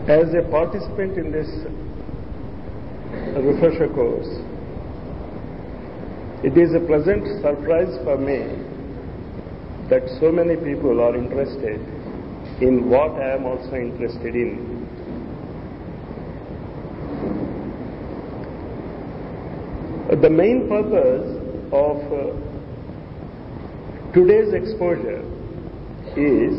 As a participant in this refresher course, it is a pleasant surprise for me that so many people are interested in what I am also interested in. The main purpose of uh, today's exposure is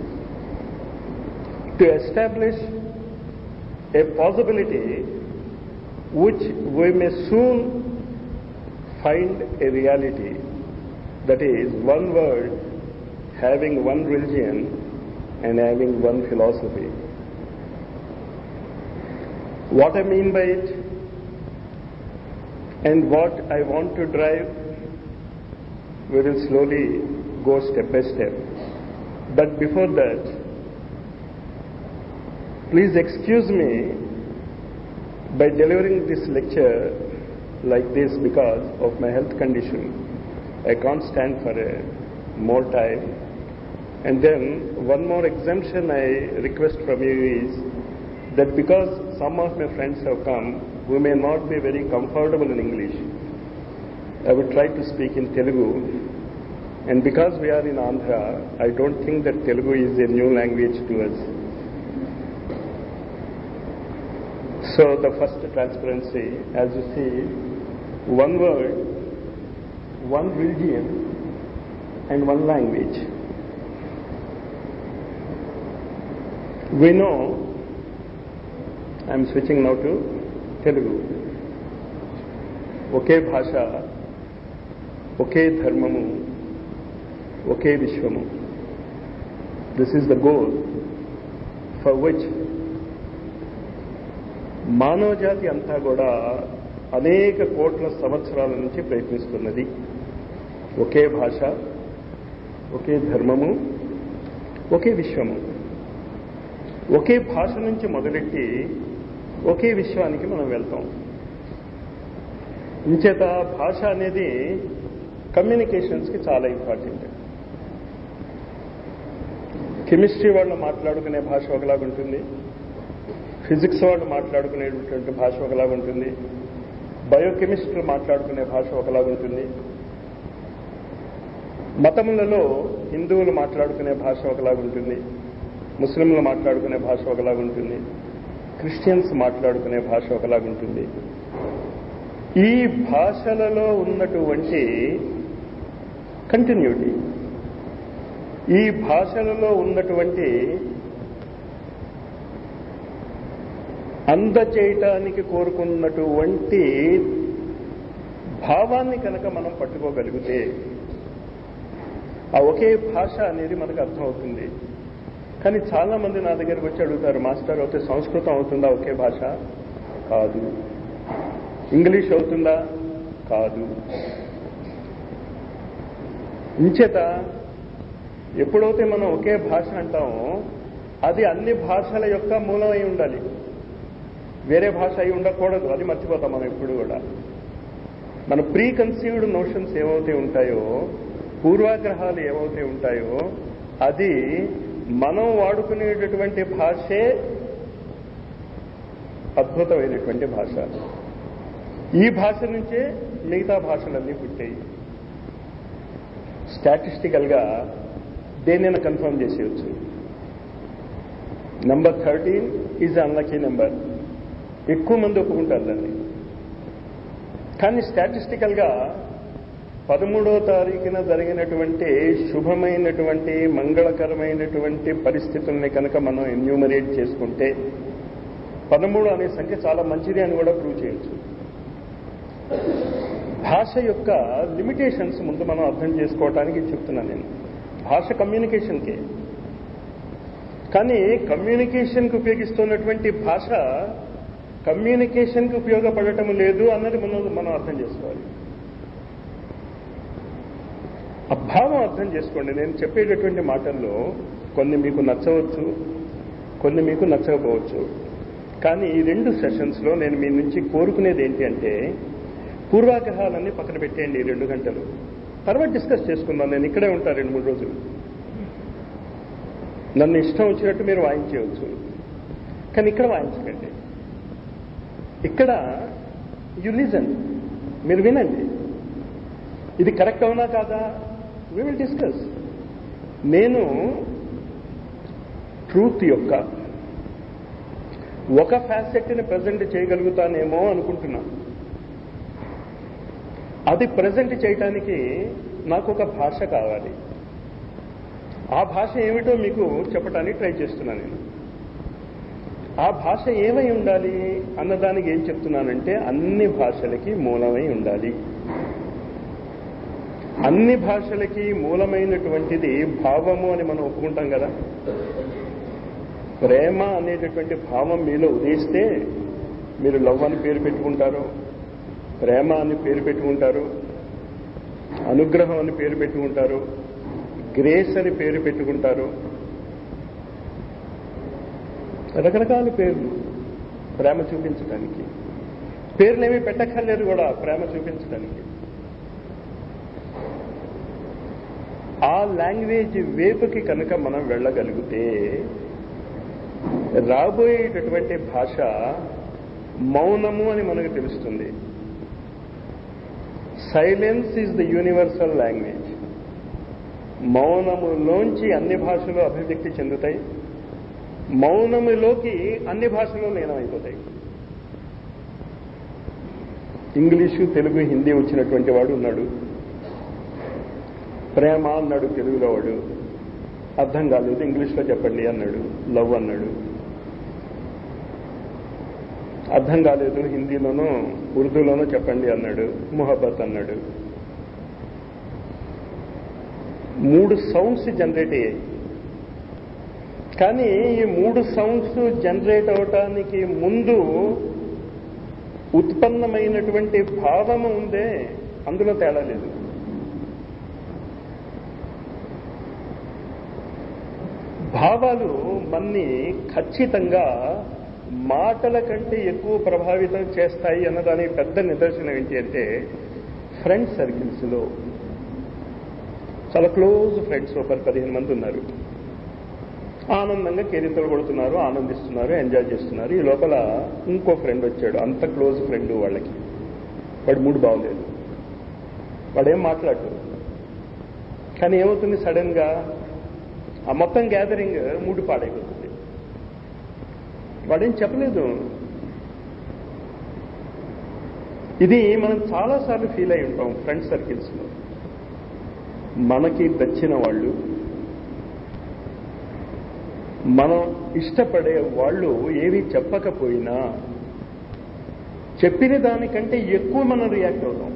to establish a possibility which we may soon find a reality that is one world having one religion and having one philosophy. What I mean by it and what I want to drive, we will slowly go step by step. But before that, please excuse me by delivering this lecture like this because of my health condition. I can't stand for a more time. And then one more exemption I request from you is that because some of my friends have come who may not be very comfortable in English, I would try to speak in Telugu. And because we are in Andhra, I don't think that Telugu is a new language to us. So the first transparency, as you see, one word, one religion, and one language. We know, I am switching now to Telugu. ఒకే భాష ఒకే ధర్మము ఒకే విశ్వము this is the goal for which మానవ జాతి అంతా కూడా అనేక కోట్ల సంవత్సరాల నుంచి ప్రయత్నిస్తున్నది ఒకే భాష ఒకే ధర్మము ఒకే విశ్వము ఒకే భాష నుంచి మొదలెట్టి ఒకే విశ్వానికి మనం వెళ్తాం ఇంచేత భాష అనేది కమ్యూనికేషన్స్కి చాలా ఇంపార్టెంట్ కెమిస్ట్రీ వాళ్ళు మాట్లాడుకునే భాష ఒకలాగుంటుంది ఫిజిక్స్ వాళ్ళు మాట్లాడుకునేటువంటి భాష ఒకలాగుంటుంది బయోకెమిస్ట్రీలు మాట్లాడుకునే భాష ఒకలాగుంటుంది మతములలో హిందువులు మాట్లాడుకునే భాష ఒకలాగుంటుంది ముస్లింలు మాట్లాడుకునే భాష ఒకలాగుంటుంది క్రిస్టియన్స్ మాట్లాడుకునే భాష ఒకలాగుంటుంది ఈ భాషలలో ఉన్నటువంటి కంటిన్యూటీ ఈ భాషలలో ఉన్నటువంటి అందచేయటానికి కోరుకున్నటువంటి భావాన్ని కనుక మనం పట్టుకోగలిగితే ఆ ఒకే భాష అనేది మనకు అర్థమవుతుంది కానీ చాలా మంది నా దగ్గరికి వచ్చి అడుగుతారు మాస్టర్ అయితే సంస్కృతం అవుతుందా ఒకే భాష కాదు ఇంగ్లీష్ అవుతుందా కాదు ఇంచేత ఎప్పుడైతే మనం ఒకే భాష అంటామో అది అన్ని భాషల యొక్క మూలం అయి ఉండాలి వేరే భాష అయి ఉండకూడదు అది మర్చిపోతాం మనం ఎప్పుడు కూడా మన ప్రీ కన్సీవ్డ్ నోషన్స్ ఏవైతే ఉంటాయో పూర్వాగ్రహాలు ఏవైతే ఉంటాయో అది మనం వాడుకునేటటువంటి భాషే అద్భుతమైనటువంటి భాష ఈ భాష నుంచే మిగతా భాషలన్నీ పుట్టాయి స్టాటిస్టికల్గా దేనైనా కన్ఫర్మ్ చేసేయచ్చు number thirteen is unlucky number ఎక్కువ మంది ఒప్పుకుంటారు దాన్ని కానీ స్టాటిస్టికల్గా పదమూడో తారీఖున జరిగినటువంటి శుభమైనటువంటి మంగళకరమైనటువంటి పరిస్థితుల్ని కనుక మనం ఎన్యూమరేట్ చేసుకుంటే పదమూడు అనే సంఖ్య చాలా మంచిది అని కూడా ప్రూవ్ చేయొచ్చు భాష యొక్క లిమిటేషన్స్ ముందు మనం అర్థం చేసుకోవటానికి చెప్తున్నాను నేను భాష కమ్యూనికేషన్కే కానీ కమ్యూనికేషన్కి ఉపయోగిస్తున్నటువంటి భాష కమ్యూనికేషన్కి ఉపయోగపడటం లేదు అన్నది మనం మనం అర్థం చేసుకోవాలి ఆ భావం అర్థం చేసుకోండి నేను చెప్పేటటువంటి మాటల్లో కొన్ని మీకు నచ్చవచ్చు కొన్ని మీకు నచ్చకపోవచ్చు కానీ ఈ రెండు సెషన్స్లో నేను మీ నుంచి కోరుకునేది ఏంటి అంటే పూర్వాగ్రహాలన్నీ పక్కన పెట్టేయండి ఈ రెండు గంటలు తర్వాత డిస్కస్ చేసుకుందాం నేను ఇక్కడే ఉంటాను రెండు మూడు రోజులు నన్ను ఇష్టం వచ్చినట్టు మీరు వాయించవచ్చు కానీ ఇక్కడ వాయించకండి ఇక్కడ యు లిజన్ మీరు వినండి ఇది కరెక్ట్ అవునా కాదా వి విల్ డిస్కస్ నేను ట్రూత్ యొక్క ఒక ఫ్యాసెట్ని ప్రజెంట్ చేయగలుగుతానేమో అనుకుంటున్నాను అది ప్రజెంట్ చేయటానికి నాకు ఒక భాష కావాలి ఆ భాష ఏమిటో మీకు చెప్పడానికి ట్రై చేస్తున్నాను నేను ఆ భాష ఏమై ఉండాలి అన్నదానికి ఏం చెప్తున్నానంటే అన్ని భాషలకి మూలమై ఉండాలి అన్ని భాషలకి మూలమైనటువంటిది భావము అని మనం ఒప్పుకుంటాం కదా ప్రేమ అనేటటువంటి భావం మీలో ఉదయిస్తే మీరు లవ్ అని పేరు పెట్టుకుంటారు ప్రేమ అని పేరు పెట్టుకుంటారు అనుగ్రహం అని పేరు పెట్టుకుంటారు గ్రేస్ అని పేరు పెట్టుకుంటారు రకరకాల పేర్లు ప్రేమ చూపించడానికి పేర్లేమీ పెట్టక్కర్లేదు కూడా ప్రేమ చూపించడానికి ఆ లాంగ్వేజ్ వేపుకి కనుక మనం వెళ్ళగలిగితే రాబోయేటటువంటి భాష మౌనము అని మనకు తెలుస్తుంది silence is the universal language మౌనములోంచి అన్ని భాషలు అభివ్యక్తి చెందుతాయి మౌనములోకి అన్ని భాషలు లీనమైపోతాయి ఇంగ్లీషు తెలుగు హిందీ వచ్చినటువంటి వాడు ఉన్నాడు ప్రేమ అన్నాడు తెలుగులో వాడు అర్థం కాలేదు ఇంగ్లీష్లో చెప్పండి అన్నాడు లవ్ అన్నాడు అర్థం కాలేదు హిందీలోనూ ఉర్దూలోనూ చెప్పండి అన్నాడు మొహబ్బత్ అన్నాడు మూడు సౌండ్స్ జనరేట్ అయ్యాయి కానీ ఈ మూడు సౌండ్స్ జనరేట్ అవటానికి ముందు ఉత్పన్నమైనటువంటి భావము ఉందే అందులో తేడా లేదు భావాలు మన్ని ఖచ్చితంగా మాటల కంటే ఎక్కువ ప్రభావితం చేస్తాయి అన్నదానికి పెద్ద నిదర్శనం ఏంటి అంటే ఫ్రెండ్ సర్కిల్స్లో చాలా క్లోజ్ ఫ్రెండ్స్ ఒక పదిహేను మంది ఉన్నారు ఆనందంగా కేరింతలు కొడుతున్నారు ఆనందిస్తున్నారు ఎంజాయ్ చేస్తున్నారు ఈ లోపల ఇంకో ఫ్రెండ్ వచ్చాడు అంత క్లోజ్ ఫ్రెండ్ వాళ్ళకి వాడు మూడు బాగలేదు వాడేం మాట్లాడు కానీ ఏమవుతుంది సడన్ గా ఆ మొత్తం గ్యాదరింగ్ మూడు పాడైపోతుంది వాడేం చెప్పలేదు ఇది మనం చాలాసార్లు ఫీల్ అయి ఉంటాం ఫ్రెండ్ సర్కిల్స్లో మనకి నచ్చిన వాళ్ళు మనం ఇష్టపడే వాళ్ళు ఏవి చెప్పకపోయినా చెప్పిన దానికంటే ఎక్కువ మనం రియాక్ట్ అవుతాం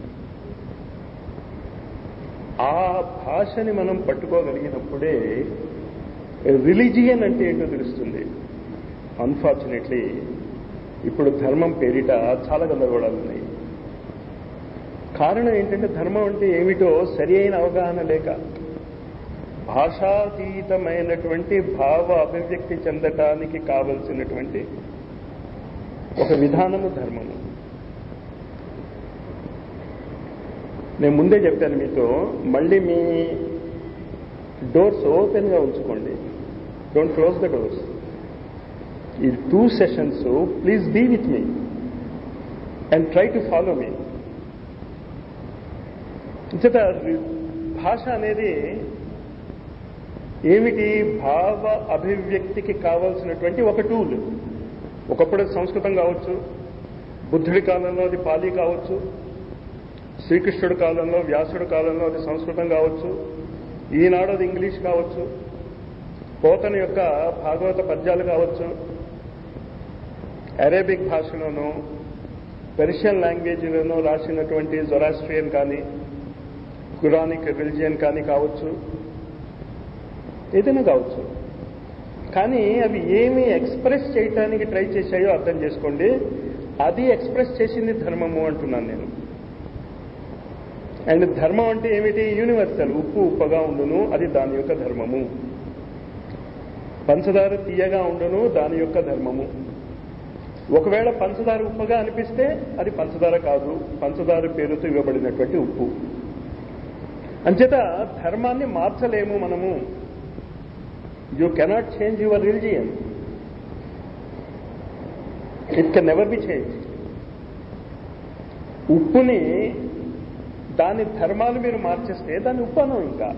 ఆ భాషని మనం పట్టుకోగలిగినప్పుడే రిలీజియన్ అంటే ఏంటో తెలుస్తుంది అన్ఫార్చునేట్లీ ఇప్పుడు ధర్మం పేరిట చాలా గందరగోళాలు ఉన్నాయి కారణం ఏంటంటే ధర్మం అంటే ఏమిటో సరి అయిన అవగాహన లేక భాషాతీతమైనటువంటి భావ అభివ్యక్తి చెందటానికి కావలసినటువంటి ఒక విధానము ధర్మము నేను ముందే చెప్పాను మీతో మళ్ళీ మీ డోర్స్ ఓపెన్గా ఉంచుకోండి డోంట్ క్లోజ్ ద డోర్స్ ఈ two sessions please be with మీ అండ్ ట్రై టు ఫాలో మీ ఇంతట భాష అనేది ఏమిటి భావ అభివ్యక్తికి కావలసినటువంటి ఒక టూల్ ఒకప్పుడు సంస్కృతం కావచ్చు బుద్ధుడి కాలంలో అది పాలి కావచ్చు శ్రీకృష్ణుడి కాలంలో వ్యాసుడి కాలంలో అది సంస్కృతం కావచ్చు ఈనాడు అది ఇంగ్లీష్ కావచ్చు పోతన యొక్క భాగవత పద్యాలు కావచ్చు అరేబిక్ భాషలోనూ పెర్షియన్ లాంగ్వేజ్లోనూ రాసినటువంటి జొరాస్ట్రియన్ కానీ కురానిక్ రిలిజియన్ కానీ కావచ్చు ఏదైనా కావచ్చు కానీ అవి ఏమి ఎక్స్ప్రెస్ చేయటానికి ట్రై చేశాయో అర్థం చేసుకోండి అది ఎక్స్ప్రెస్ చేసింది ధర్మము అంటున్నాను నేను అండ్ ధర్మం అంటే ఏమిటి యూనివర్సల్ ఉప్పు ఉప్పగా ఉండును అది దాని యొక్క ధర్మము పంచదార తీయగా ఉండును దాని యొక్క ధర్మము ఒకవేళ పంచదార ఉప్పగా అనిపిస్తే అది పంచదార కాదు పంచదార పేరుతో ఇవ్వబడినటువంటి ఉప్పు అంచేత ధర్మాన్ని మార్చలేము మనము you cannot change your religion it can never be change ఉప్పుని దాని ధర్మాలు మీరు మార్చేస్తే దాన్ని ఉప్పనం ఇంకా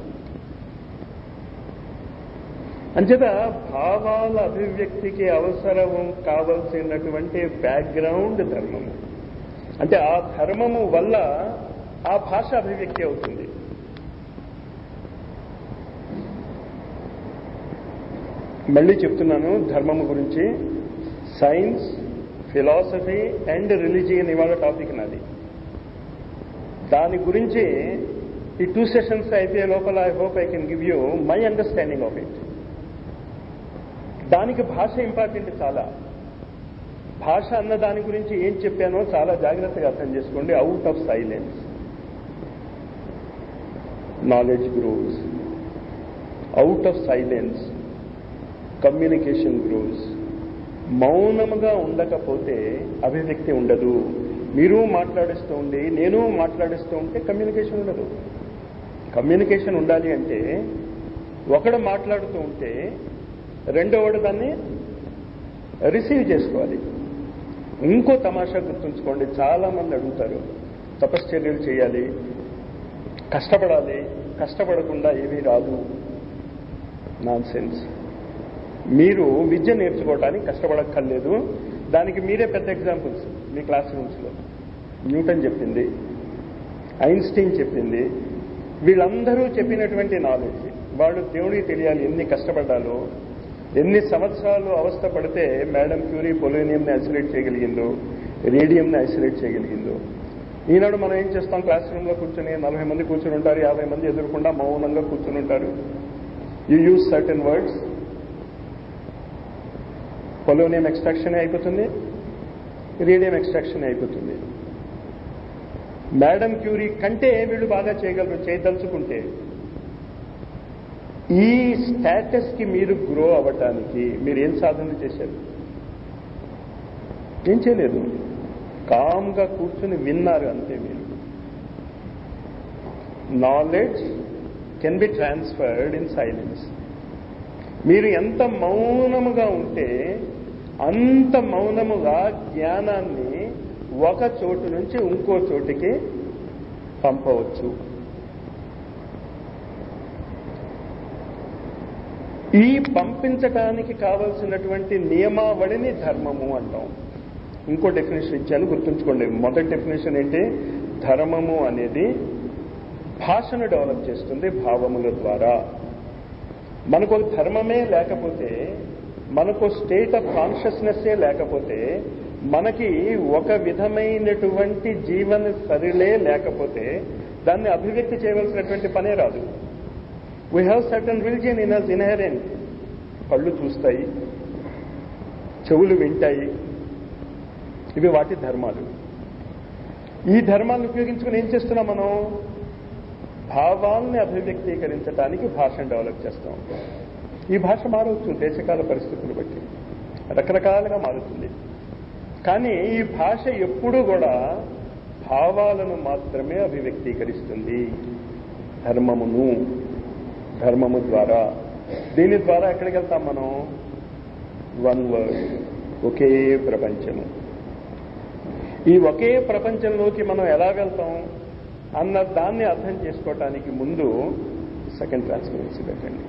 అంచేత భావాల అభివ్యక్తికి అవసరం కావలసినటువంటి బ్యాక్గ్రౌండ్ ధర్మము అంటే ఆ ధర్మము వల్ల ఆ భాష అభివ్యక్తి అవుతుంది మళ్ళీ చెప్తున్నాను ధర్మము గురించి సైన్స్ ఫిలాసఫీ అండ్ రిలీజియన్ ఇవాళ టాపిక్ నాది దాని గురించి ఈ టూ సెషన్స్ అయిపోయే లోపల I hope I can give you my understanding of it దానికి భాష ఇంపార్టెంట్ చాలా భాష అన్న దాని గురించి ఏం చెప్పానో చాలా జాగ్రత్తగా అర్థం చేసుకోండి out of silence knowledge grows out of silence communication grows మౌనముగా ఉండకపోతే అభివ్యక్తి ఉండదు మీరు మాట్లాడిస్తూ ఉండి నేను మాట్లాడిస్తూ ఉంటే కమ్యూనికేషన్ ఉండదు కమ్యూనికేషన్ ఉండాలి అంటే ఒకడు మాట్లాడుతూ ఉంటే రెండోవాడు దాన్ని రిసీవ్ చేసుకోవాలి ఇంకో తమాషా గుర్తుంచుకోండి చాలా మంది అడుగుతారు తపశ్చర్యలు చేయాలి కష్టపడాలి కష్టపడకుండా ఏమీ రాదు నాన్ సెన్స్ మీరు విద్య నేర్చుకోవడానికి కష్టపడక్కర్లేదు దానికి మీరే పెద్ద ఎగ్జాంపుల్స్ మీ క్లాస్ రూమ్స్లో న్యూటన్ చెప్పింది ఐన్స్టీన్ చెప్పింది వీళ్ళందరూ చెప్పినటువంటి నాలెడ్జ్ వాళ్ళు దేవుడికి తెలియాలి ఎన్ని కష్టపడ్డాలో ఎన్ని సంవత్సరాలు అవస్థ పడితే మేడం క్యూరీ పొలోనియంని ఐసోలేట్ చేయగలిగిందో రేడియంని ఐసోలేట్ చేయగలిగిందో ఈనాడు మనం ఏం చేస్తాం క్లాస్ రూమ్లో కూర్చొని నలభై మంది కూర్చుని ఉంటారు యాభై మంది ఎదుర్కొండా మౌనంగా కూర్చుని ఉంటారు you use certain words polonium extraction అయిపోతుంది రేడియం ఎక్స్ట్రాక్షన్ అయిపోతుంది మేడం క్యూరీ కంటే వీళ్ళు బాగా చేయగలరు చేయదలుచుకుంటే ఈ స్టేటస్కి మీరు గ్రో అవ్వటానికి మీరు ఏం సాధన చేశారు ఏం చేయలేదు కామ్గా కూర్చుని విన్నారు అంతే మీరు knowledge can be transferred in silence మీరు ఎంత మౌనముగా ఉంటే అంత మౌనముగా జ్ఞానాన్ని ఒక చోటు నుంచి ఇంకో చోటికి పంపవచ్చు ఈ పంపించటానికి కావలసినటువంటి నియమావళిని ధర్మము అంటాం ఇంకో డెఫినేషన్ ఇచ్చాను గుర్తుంచుకోండి మొదటి డెఫినేషన్ ఏంటి ధర్మము అనేది భాషను డెవలప్ చేస్తుంది భావముల ద్వారా మనకు ఒక ధర్మమే లేకపోతే మనకు స్టేట్ ఆఫ్ కాన్షియస్నెస్సే లేకపోతే మనకి ఒక విధమైనటువంటి జీవన సరిలే లేకపోతే దాన్ని అభివ్యక్తి చేయవలసినటువంటి పనే రాదు we have certain religion in us inherent కళ్ళు చూస్తాయి చెవులు వింటాయి ఇవి వాటి ధర్మాలు ఈ ధర్మాలను ఉపయోగించుకుని ఏం చేస్తున్నాం మనం భావాల్ని అభివ్యక్తీకరించడానికి భాషను డెవలప్ చేస్తాం ఈ భాష మారవచ్చు దేశకాల పరిస్థితులు బట్టి రకరకాలుగా మారుతుంది కానీ ఈ భాష ఎప్పుడూ కూడా భావాలను మాత్రమే అభివ్యక్తీకరిస్తుంది ధర్మమును ధర్మము ద్వారా దీని ద్వారా ఎక్కడికి వెళ్తాం మనం వన్ వర్డ్ ఒకే ప్రపంచము ఈ ఒకే ప్రపంచంలోకి మనం ఎలా వెళ్తాం అన్న దాన్ని అర్థం చేసుకోవటానికి ముందు సెకండ్ ట్రాన్స్పరెన్సీ పెట్టండి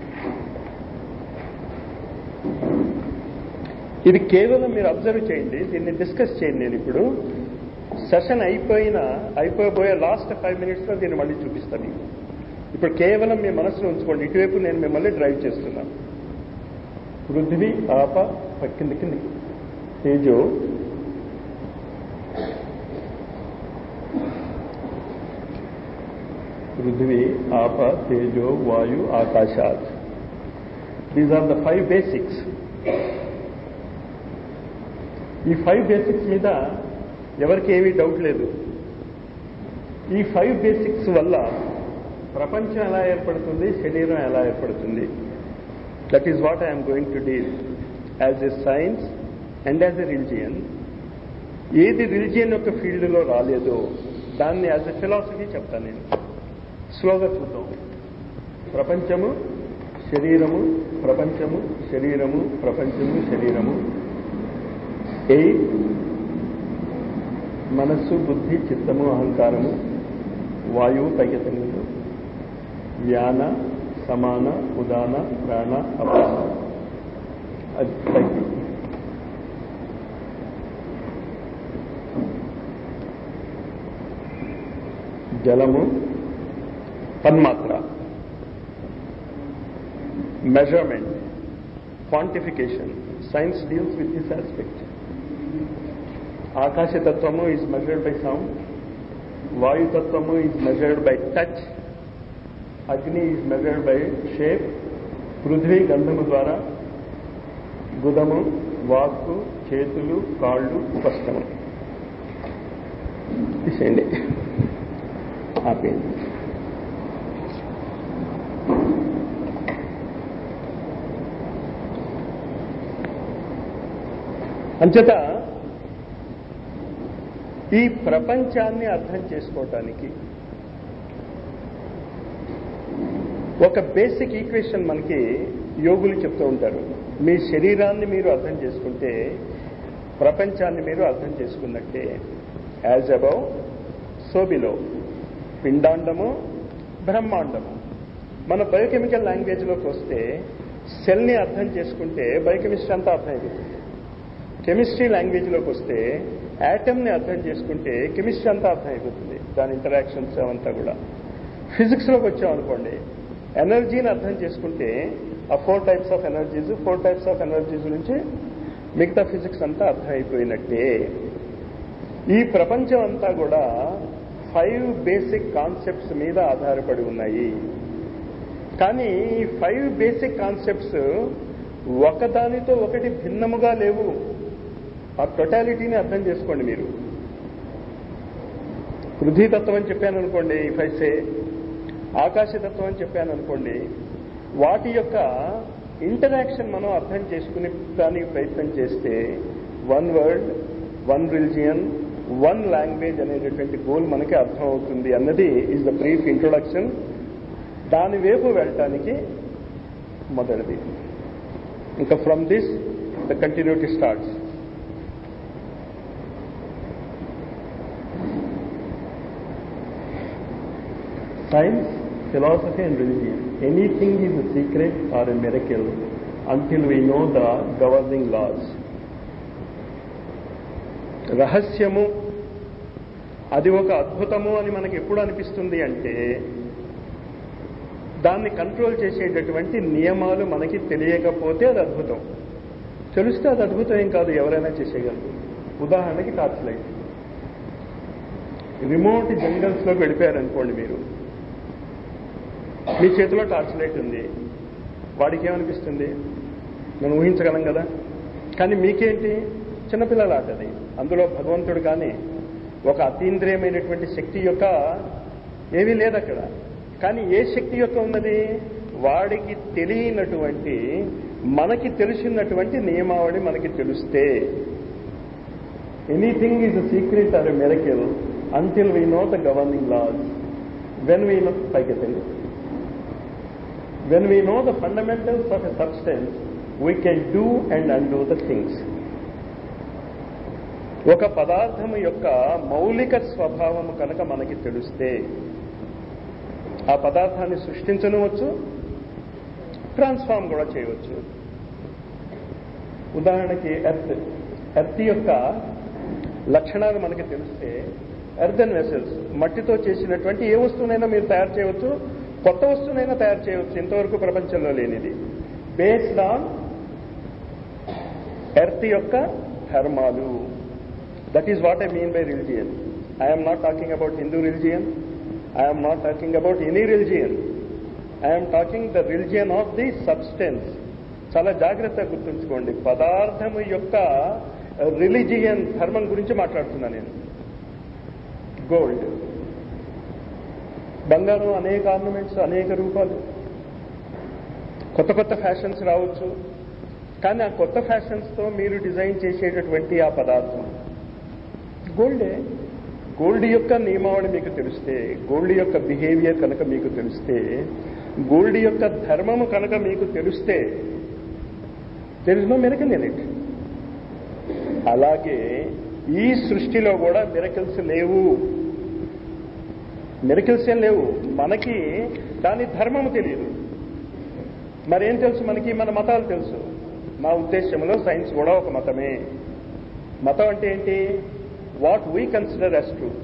ఇది కేవలం మీరు అబ్జర్వ్ చేయండి దీన్ని డిస్కస్ చేయండి నేను ఇప్పుడు సెషన్ అయిపోయిన అయిపోబోయే లాస్ట్ ఫైవ్ మినిట్స్లో దీన్ని మళ్ళీ చూపిస్తాను మీకు ఇప్పుడు కేవలం మీ మనసులో ఉంచుకోండి ఇటువైపు నేను మిమ్మల్ని డ్రైవ్ చేస్తున్నాను పృథ్వీ ఆప కింద కింద తేజో పృథ్వీ ఆప తేజో వాయు ఆకాశాత్ these are the five basics ఈ ఫైవ్ బేసిక్స్ మీద ఎవరికి ఏమీ డౌట్ లేదు ఈ ఫైవ్ బేసిక్స్ వల్ల ప్రపంచం ఎలా ఏర్పడుతుంది శరీరం ఎలా ఏర్పడుతుంది that is what I'm going to deal as a science and as a religion ఏది రిలిజియన్ యొక్క ఫీల్డ్లో రాలేదో దాన్ని యాజ్ ఎ ఫిలాసఫీ చెప్తాను నేను స్లోగా చూద్దాం ప్రపంచము శరీరము ప్రపంచము శరీరము ప్రపంచము శరీరము ఎయిట్ మనస్సు బుద్ధి చిత్తము అహంకారము వాయువు పైకెత్తనీలు వ్యాన సమాన ఉదాన ప్రాణ అపాన అది పైకి జలము తన్మాత్ర measurement quantification science deals with this aspect ఆకాశతత్వము ఈజ్ మెజర్డ్ బై సౌండ్ వాయుతత్వము ఈజ్ మెజర్డ్ బై టచ్ అగ్ని ఈజ్ మెజర్డ్ బై షేప్ పృథ్వీ గంధము ద్వారా గుదము వాక్కు చేతులు కాళ్ళు స్పష్టము తీసేయండి ఆపేయండి అంచేత ఈ ప్రపంచాన్ని అర్థం చేసుకోవటానికి ఒక బేసిక్ ఈక్వేషన్ మనకి యోగులు చెప్తూ ఉంటారు మీ శరీరాన్ని మీరు అర్థం చేసుకుంటే ప్రపంచాన్ని మీరు అర్థం చేసుకున్నట్టే యాజ్ అబౌవ్ సో బిలో పిండాండము బ్రహ్మాండము మన బయోకెమికల్ లాంగ్వేజ్లోకి వస్తే సెల్ని అర్థం చేసుకుంటే బయోకెమిస్ట్రీ అంతా అర్థం అయిపోతుంది కెమిస్ట్రీ లాంగ్వేజ్లోకి వస్తే యాటమ్ని అర్థం చేసుకుంటే కెమిస్ట్రీ అంతా అర్థం అయిపోతుంది దాని ఇంటరాక్షన్స్ అవంతా కూడా ఫిజిక్స్లోకి వచ్చామనుకోండి ఎనర్జీని అర్థం చేసుకుంటే ఆ four types of energies four types of energies నుంచి మిగతా ఫిజిక్స్ అంతా అర్థం అయిపోయినట్టే ఈ ప్రపంచం అంతా కూడా ఫైవ్ బేసిక్ కాన్సెప్ట్స్ మీద ఆధారపడి ఉన్నాయి కానీ ఈ ఫైవ్ బేసిక్ కాన్సెప్ట్స్ ఒకదానితో ఒకటి భిన్నముగా లేవు ఆ టొటాలిటీని అర్థం చేసుకోండి మీరు పృథ్వీతత్వం అని చెప్పాను అనుకోండి ఫైసే ఆకాశతత్వం అని చెప్పాను అనుకోండి వాటి యొక్క ఇంటరాక్షన్ మనం అర్థం చేసుకునే దానికి ప్రయత్నం చేస్తే one world one religion one language అనేటటువంటి గోల్ మనకి అర్థం అవుతుంది అన్నది ఈజ్ ద బ్రీఫ్ ఇంట్రొడక్షన్ దాని వైపు వెళ్ళటానికి మొదటిది ఇంకా from this the continuity starts Science, philosophy and religion. Anything is a secret or a miracle until we know the governing laws. రహస్యము అది ఒక అద్భుతము అని మనకి ఎప్పుడు అనిపిస్తుంది అంటే దాన్ని కంట్రోల్ చేసేటటువంటి నియమాలు మనకి తెలియకపోతే అది అద్భుతం తెలిస్తే అది అద్భుతం ఏం కాదు ఎవరైనా చేసేయగలరు ఉదాహరణకి టార్చ్ లైట్ రిమోట్ జంగల్స్లోకి వెళ్ళిపోయారనుకోండి మీరు మీ చేతిలో టార్చ్ లైట్ ఉంది వాడికి ఏమనిపిస్తుంది మనం ఊహించగలం కదా కానీ మీకేంటి చిన్నపిల్లల ఆట అది అందులో భగవంతుడు కానీ ఒక అతీంద్రియమైనటువంటి శక్తి యొక్క ఏమీ లేదు అక్కడ కానీ ఏ శక్తి యొక్క ఉన్నది వాడికి తెలియనటువంటి మనకి తెలిసినటువంటి నియమావళి మనకి తెలిస్తే anything is a secret or a miracle until we know the governing laws when we know పైకెత్తండి when we know the fundamentals of a substance, we can do and undo the things. ఒక పదార్థము యొక్క మౌలిక స్వభావము కనుక మనకి తెలిస్తే ఆ పదార్థాన్ని సృష్టించనవచ్చు ట్రాన్స్ఫార్మ్ కూడా చేయవచ్చు ఉదాహరణకి ఎర్త్ ఎర్త్ యొక్క లక్షణాలు మనకి తెలిస్తే ఎర్తన్ వెసల్స్ మట్టితో చేసినటువంటి ఏ వస్తువునైనా మీరు తయారు చేయవచ్చు కొత్త వస్తువునైనా తయారు చేయవచ్చు ఇంతవరకు ప్రపంచంలో లేనిది బేస్డ్ ఆన్ ఎర్త్ యొక్క ధర్మాలు that is what I mean by religion I'm not talking about Hindu religion I'm not talking about any religion I'm talking the religion of the substance చాలా జాగ్రత్తగా గుర్తుంచుకోండి పదార్థము యొక్క రిలిజియన్ ధర్మం గురించి మాట్లాడుతున్నాను నేను గోల్డ్ బంగారం అనేక ఆర్నమెంట్స్ అనేక రూపాలు కొత్త కొత్త ఫ్యాషన్స్ రావచ్చు కానీ ఆ కొత్త ఫ్యాషన్స్తో మీరు డిజైన్ చేసేటటువంటి ఆ పదార్థం గోల్డే గోల్డ్ యొక్క నియమావళి మీకు తెలిస్తే గోల్డ్ యొక్క బిహేవియర్ కనుక మీకు తెలిస్తే గోల్డ్ యొక్క ధర్మము కనుక మీకు తెలిస్తే there is no miracle in it అలాగే ఈ సృష్టిలో కూడా మిరకల్స్ లేవు మిరకల్స్ ఏం లేవు మనకి దాని ధర్మము తెలియదు మరేం తెలుసు మనకి మన మతాలు తెలుసు నా ఉద్దేశంలో సైన్స్ కూడా ఒక మతమే మతం అంటే ఏంటి what we consider as truth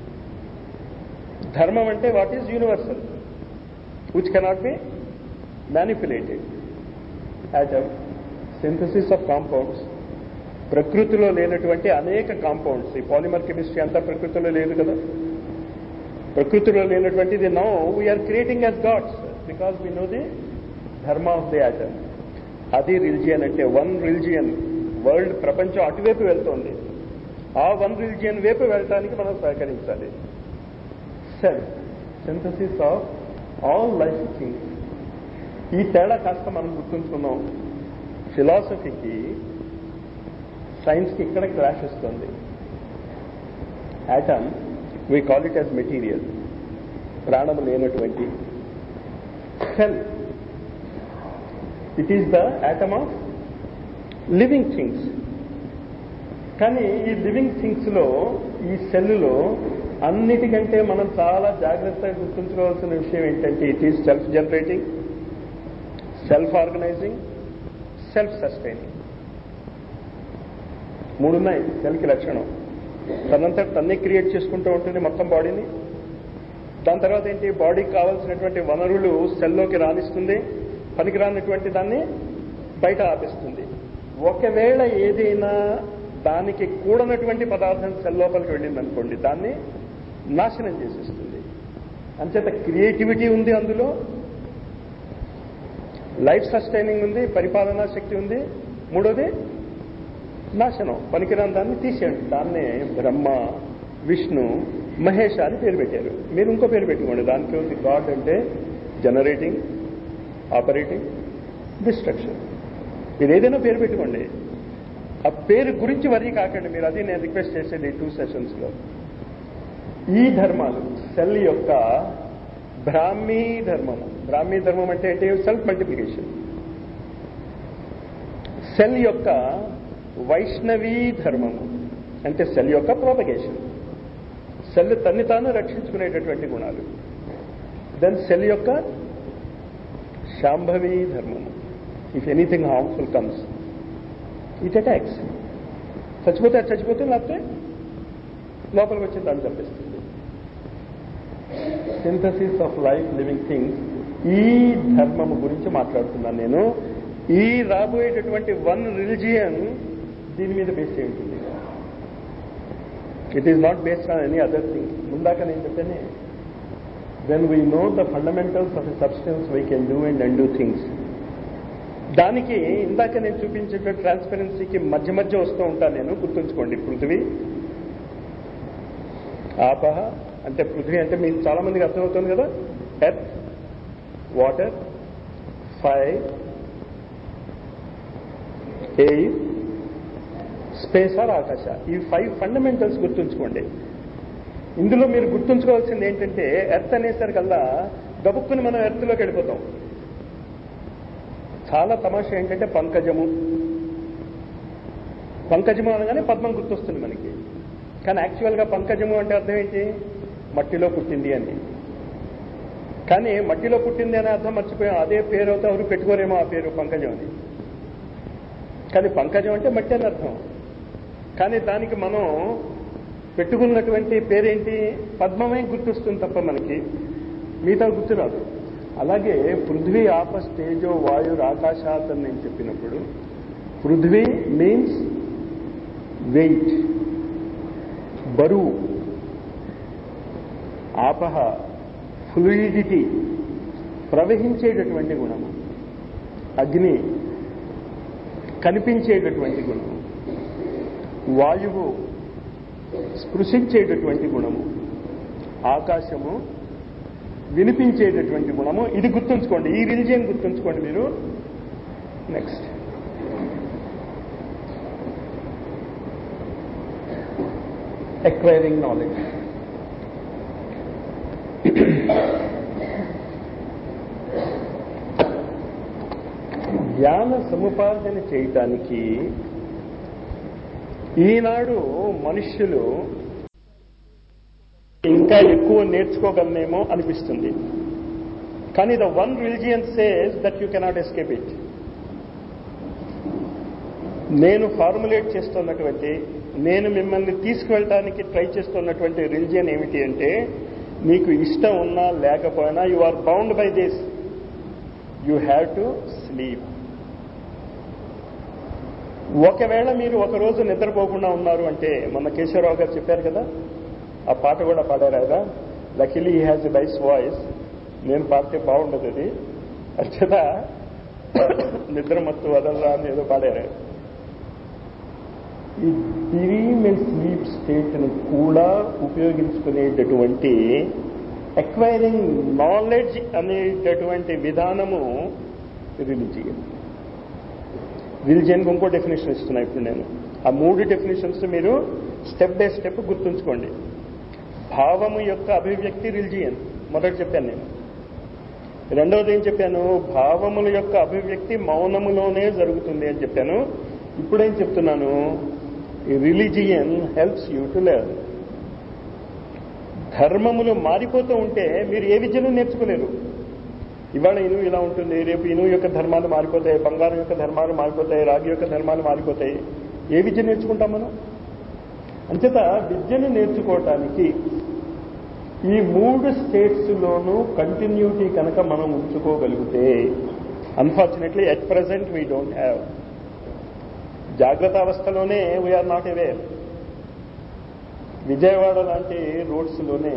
ధర్మం అంటే what is universal which cannot be manipulated atom synthesis of compounds ప్రకృతిలో లేనటువంటి అనేక కాంపౌండ్స్ ఈ పాలిమర్ కెమిస్ట్రీ అంతా ప్రకృతిలో లేదు కదా ప్రకృతిలో లేనటువంటిది no we're creating as gods because we know the dharma of the atom అది రిలిజియన్ అంటే వన్ రిలిజియన్ వరల్డ్ ప్రపంచం అటువైపు వెళ్తోంది ఆ వన్ రిలిజియన్ వైపు వెళ్ళటానికి మనం సహకరించాలి cell synthesis of all life things ఈ తేడా కాస్త మనం గుర్తుంచుకున్నాం ఫిలాసఫీకి సైన్స్కి ఇక్కడ క్లాష్ వస్తుంది atom we call it as material ప్రాణము లేనటువంటి cell it is the atom of living things కానీ ఈ లివింగ్ థింగ్స్లో ఈ సెల్లులో అన్నిటికంటే మనం చాలా జాగ్రత్తగా గుర్తుంచుకోవాల్సిన విషయం ఏంటంటే it is self generating self organising self sustaining మూడున్నాయి సెల్కి లక్షణం తనంతా తన్నే క్రియేట్ చేసుకుంటూ ఉంటుంది మొత్తం బాడీని దాని తర్వాత ఏంటి బాడీకి కావాల్సినటువంటి వనరులు సెల్లోకి రాణిస్తుంది పనికిరానటువంటి దాన్ని బయట ఆపిస్తుంది ఒకవేళ ఏదైనా దానికి కూడనటువంటి పదార్థం సెల్ లోపలికి వెళ్ళింది అనుకోండి దాన్ని నాశనం చేసేస్తుంది అంచేత క్రియేటివిటీ ఉంది అందులో లైఫ్ సస్టైనింగ్ ఉంది పరిపాలనా శక్తి ఉంది మూడోది నాశనం పనికిరాని దాన్ని తీసేయండి దాన్నే బ్రహ్మ విష్ణు మహేష్ అని పేరు పెట్టారు మీరు ఇంకో పేరు పెట్టుకోండి దానికి ఉంది గాడ్ అంటే జనరేటింగ్ ఆపరేటింగ్ డిస్ట్రక్షన్ మీరు ఏదైనా పేరు పెట్టుకోండి ఆ పేరు గురించి వరీ కాకండి మీరు అది నేను రిక్వెస్ట్ చేసేది ఈ టూ సెషన్స్లో ఈ ధర్మాలు సెల్ యొక్క బ్రాహ్మీ ధర్మము బ్రాహ్మీ ధర్మం అంటే ఏంటి సెల్ఫ్ మల్టిప్లికేషన్ సెల్ యొక్క వైష్ణవీ ధర్మము అంటే సెల్ యొక్క ప్రాపగేషన్ సెల్ తన్ని తాను రక్షించుకునేటటువంటి గుణాలు దెన్ సెల్ యొక్క శాంభవీ ధర్మము if anything harmful comes it attacks చచ్చిపోతే అది చచ్చిపోతే లేకపోతే లోపలికి వచ్చి దాన్ని చంపేస్తుంది synthesis of life living things ఈ ధర్మము గురించి మాట్లాడుతున్నాను నేను ఈ రాబోయేటటువంటి వన్ రిలిజియన్ దీని మీద బేస్ అయి ఉంటుంది it is not based on any other thing ముందాక నేను చెప్పాను when we know the fundamentals of a substance we can do and and do things దానికి ఇందాక నేను చూపించేట ట్రాన్స్పరెన్సీకి మధ్య మధ్య వస్తూ ఉంటాను నేను గుర్తుంచుకోండి పృథివీ ఆపహ అంటే పృథివీ అంటే మీకు చాలా మందికి అర్థమవుతుంది కదా earth water fire air space or ఆకాశ ఈ ఫైవ్ ఫండమెంటల్స్ గుర్తుంచుకోండి ఇందులో మీరు గుర్తుంచుకోవాల్సింది ఏంటంటే ఎర్త్ అనేసరికల్లా గబుక్కుని మనం ఎర్త్లోకి వెళ్ళిపోతాం చాలా తమాషా ఏంటంటే పంకజము పంకజము అనగానే పద్మం గుర్తొస్తుంది మనకి కానీ యాక్చువల్గా పంకజము అంటే అర్థం ఏంటి మట్టిలో పుట్టింది అని కానీ మట్టిలో పుట్టింది అనే అర్థం మర్చిపోయాం అదే పేరు అవుతా ఎవరు పెట్టుకోరేమో ఆ పేరు పంకజం అని కానీ పంకజం అంటే మట్టి అని అర్థం కానీ దానికి మనం పెట్టుకున్నటువంటి పేరేంటి పద్మమే గుర్తొస్తుంది తప్ప మనకి మిగతా గుర్తురాదు అలాగే పృథ్వీ ఆపస్ తేజో వాయుర్ ఆకాశాత్ అని నేను చెప్పినప్పుడు పృథ్వీ మీన్స్ వెయిట్ బరువు ఆపహ ఫ్లూయిడిటీ ప్రవహించేటటువంటి గుణము అగ్ని కనిపించేటటువంటి గుణము వాయువు స్పృశించేటటువంటి గుణము ఆకాశము వినిపించేటటువంటి గుణము ఇది గుర్తుంచుకోండి ఈ రిలిజియన్ గుర్తుంచుకోండి మీరు నెక్స్ట్ acquiring knowledge. జ్ఞాన సముపార్జన చేయటానికి ఈనాడు మనుష్యులు ఇంకా ఎక్కువ నేర్చుకోగలనేమో అనిపిస్తుంది కానీ the one religion says that you cannot escape it నేను ఫార్ములేట్ చేస్తున్నటువంటి నేను మిమ్మల్ని తీసుకువెళ్ళడానికి ట్రై చేస్తున్నటువంటి రిలిజియన్ ఏమిటి అంటే నీకు ఇష్టం ఉన్నా లేకపోయినా you are bound by this you have to sleep ఒకవేళ మీరు ఒకరోజు నిద్రపోకుండా ఉన్నారు అంటే మొన్న కేశవరావు గారు చెప్పారు కదా ఆ పాట కూడా పాడారు ఆయన luckily he has a nice voice నేను పాడితే బాగుండదు అది అచ్చట నిద్ర మత్తు వదలరా అని ఏదో పాడారు ఈ డ్రీమ్ అండ్ స్లీప్ స్టేట్ని కూడా ఉపయోగించుకునేటటువంటి ఎక్వైరింగ్ నాలెడ్జ్ అనేటటువంటి విధానము రిలిజియన్ రిలిజియన్కి ఇంకో డెఫినేషన్ ఇస్తున్నా ఇప్పుడు నేను ఆ మూడు డెఫినేషన్స్ మీరు స్టెప్ బై స్టెప్ గుర్తుంచుకోండి భావము యొక్క అభివ్యక్తి రిలిజియన్ మొదటి చెప్పాను నేను రెండవది ఏం చెప్పాను భావముల యొక్క అభివ్యక్తి మౌనములోనే జరుగుతుంది అని చెప్పాను ఇప్పుడేం చెప్తున్నాను religion helps you to learn ధర్మములు మారిపోతూ ఉంటే మీరు ఏ విద్యను నేర్చుకోలేరు ఇవాళ ఇనువు ఇలా ఉంటుంది రేపు ఇనువు యొక్క ధర్మాలు మారిపోతాయి బంగారం యొక్క ధర్మాలు మారిపోతాయి రాగి యొక్క ధర్మాలు మారిపోతాయి ఏ విద్య నేర్చుకుంటాం మనం అంచేత విద్యను నేర్చుకోవటానికి ఈ మూడు స్టేట్స్లోనూ కంటిన్యూటీ కనుక మనం ఉంచుకోగలిగితే unfortunately at present we don't have జాగ్రత్త అవస్థలోనే వీఆర్ నాట్ అవేర్ విజయవాడ లాంటి రోడ్స్లోనే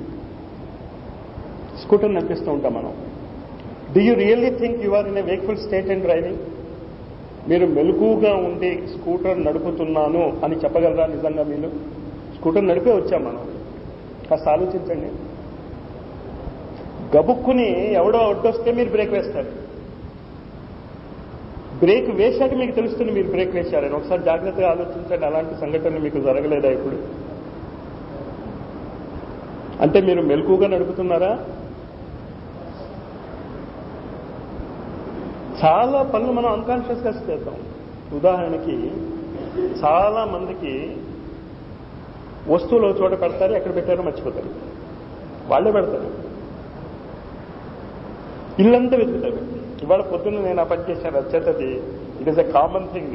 స్కూటర్ నడిపిస్తూ ఉంటాం మనం do you really think you are in a wakeful state and driving మీరు మెలకుగా ఉండి స్కూటర్ నడుపుతున్నాను అని చెప్పగలరా నిజంగా మీరు స్కూటర్ నడిపే వచ్చాం మనం కాస్త ఆలోచించండి గబుక్కుని ఎవడో అడ్డొస్తే మీరు బ్రేక్ వేస్తారు బ్రేక్ వేశాక మీకు తెలుస్తుంది మీరు బ్రేక్ వేశారని ఒకసారి జాగ్రత్తగా ఆలోచించండి అలాంటి సంఘటనలు మీకు జరగలేదా ఇప్పుడు అంటే మీరు మెలకుగా నడుపుతున్నారా చాలా పనులు మనం అన్కాన్షియస్గా చేద్దాం ఉదాహరణకి చాలా మందికి వస్తువులు చోట పెడతారు ఎక్కడ పెట్టారో మర్చిపోతారు వాళ్ళే పెడతారు ఇల్లంతా వెతుకుతారు ఇవాళ పొద్దున్న నేను ఆ పని చేశాను వచ్చేటది it is a common thing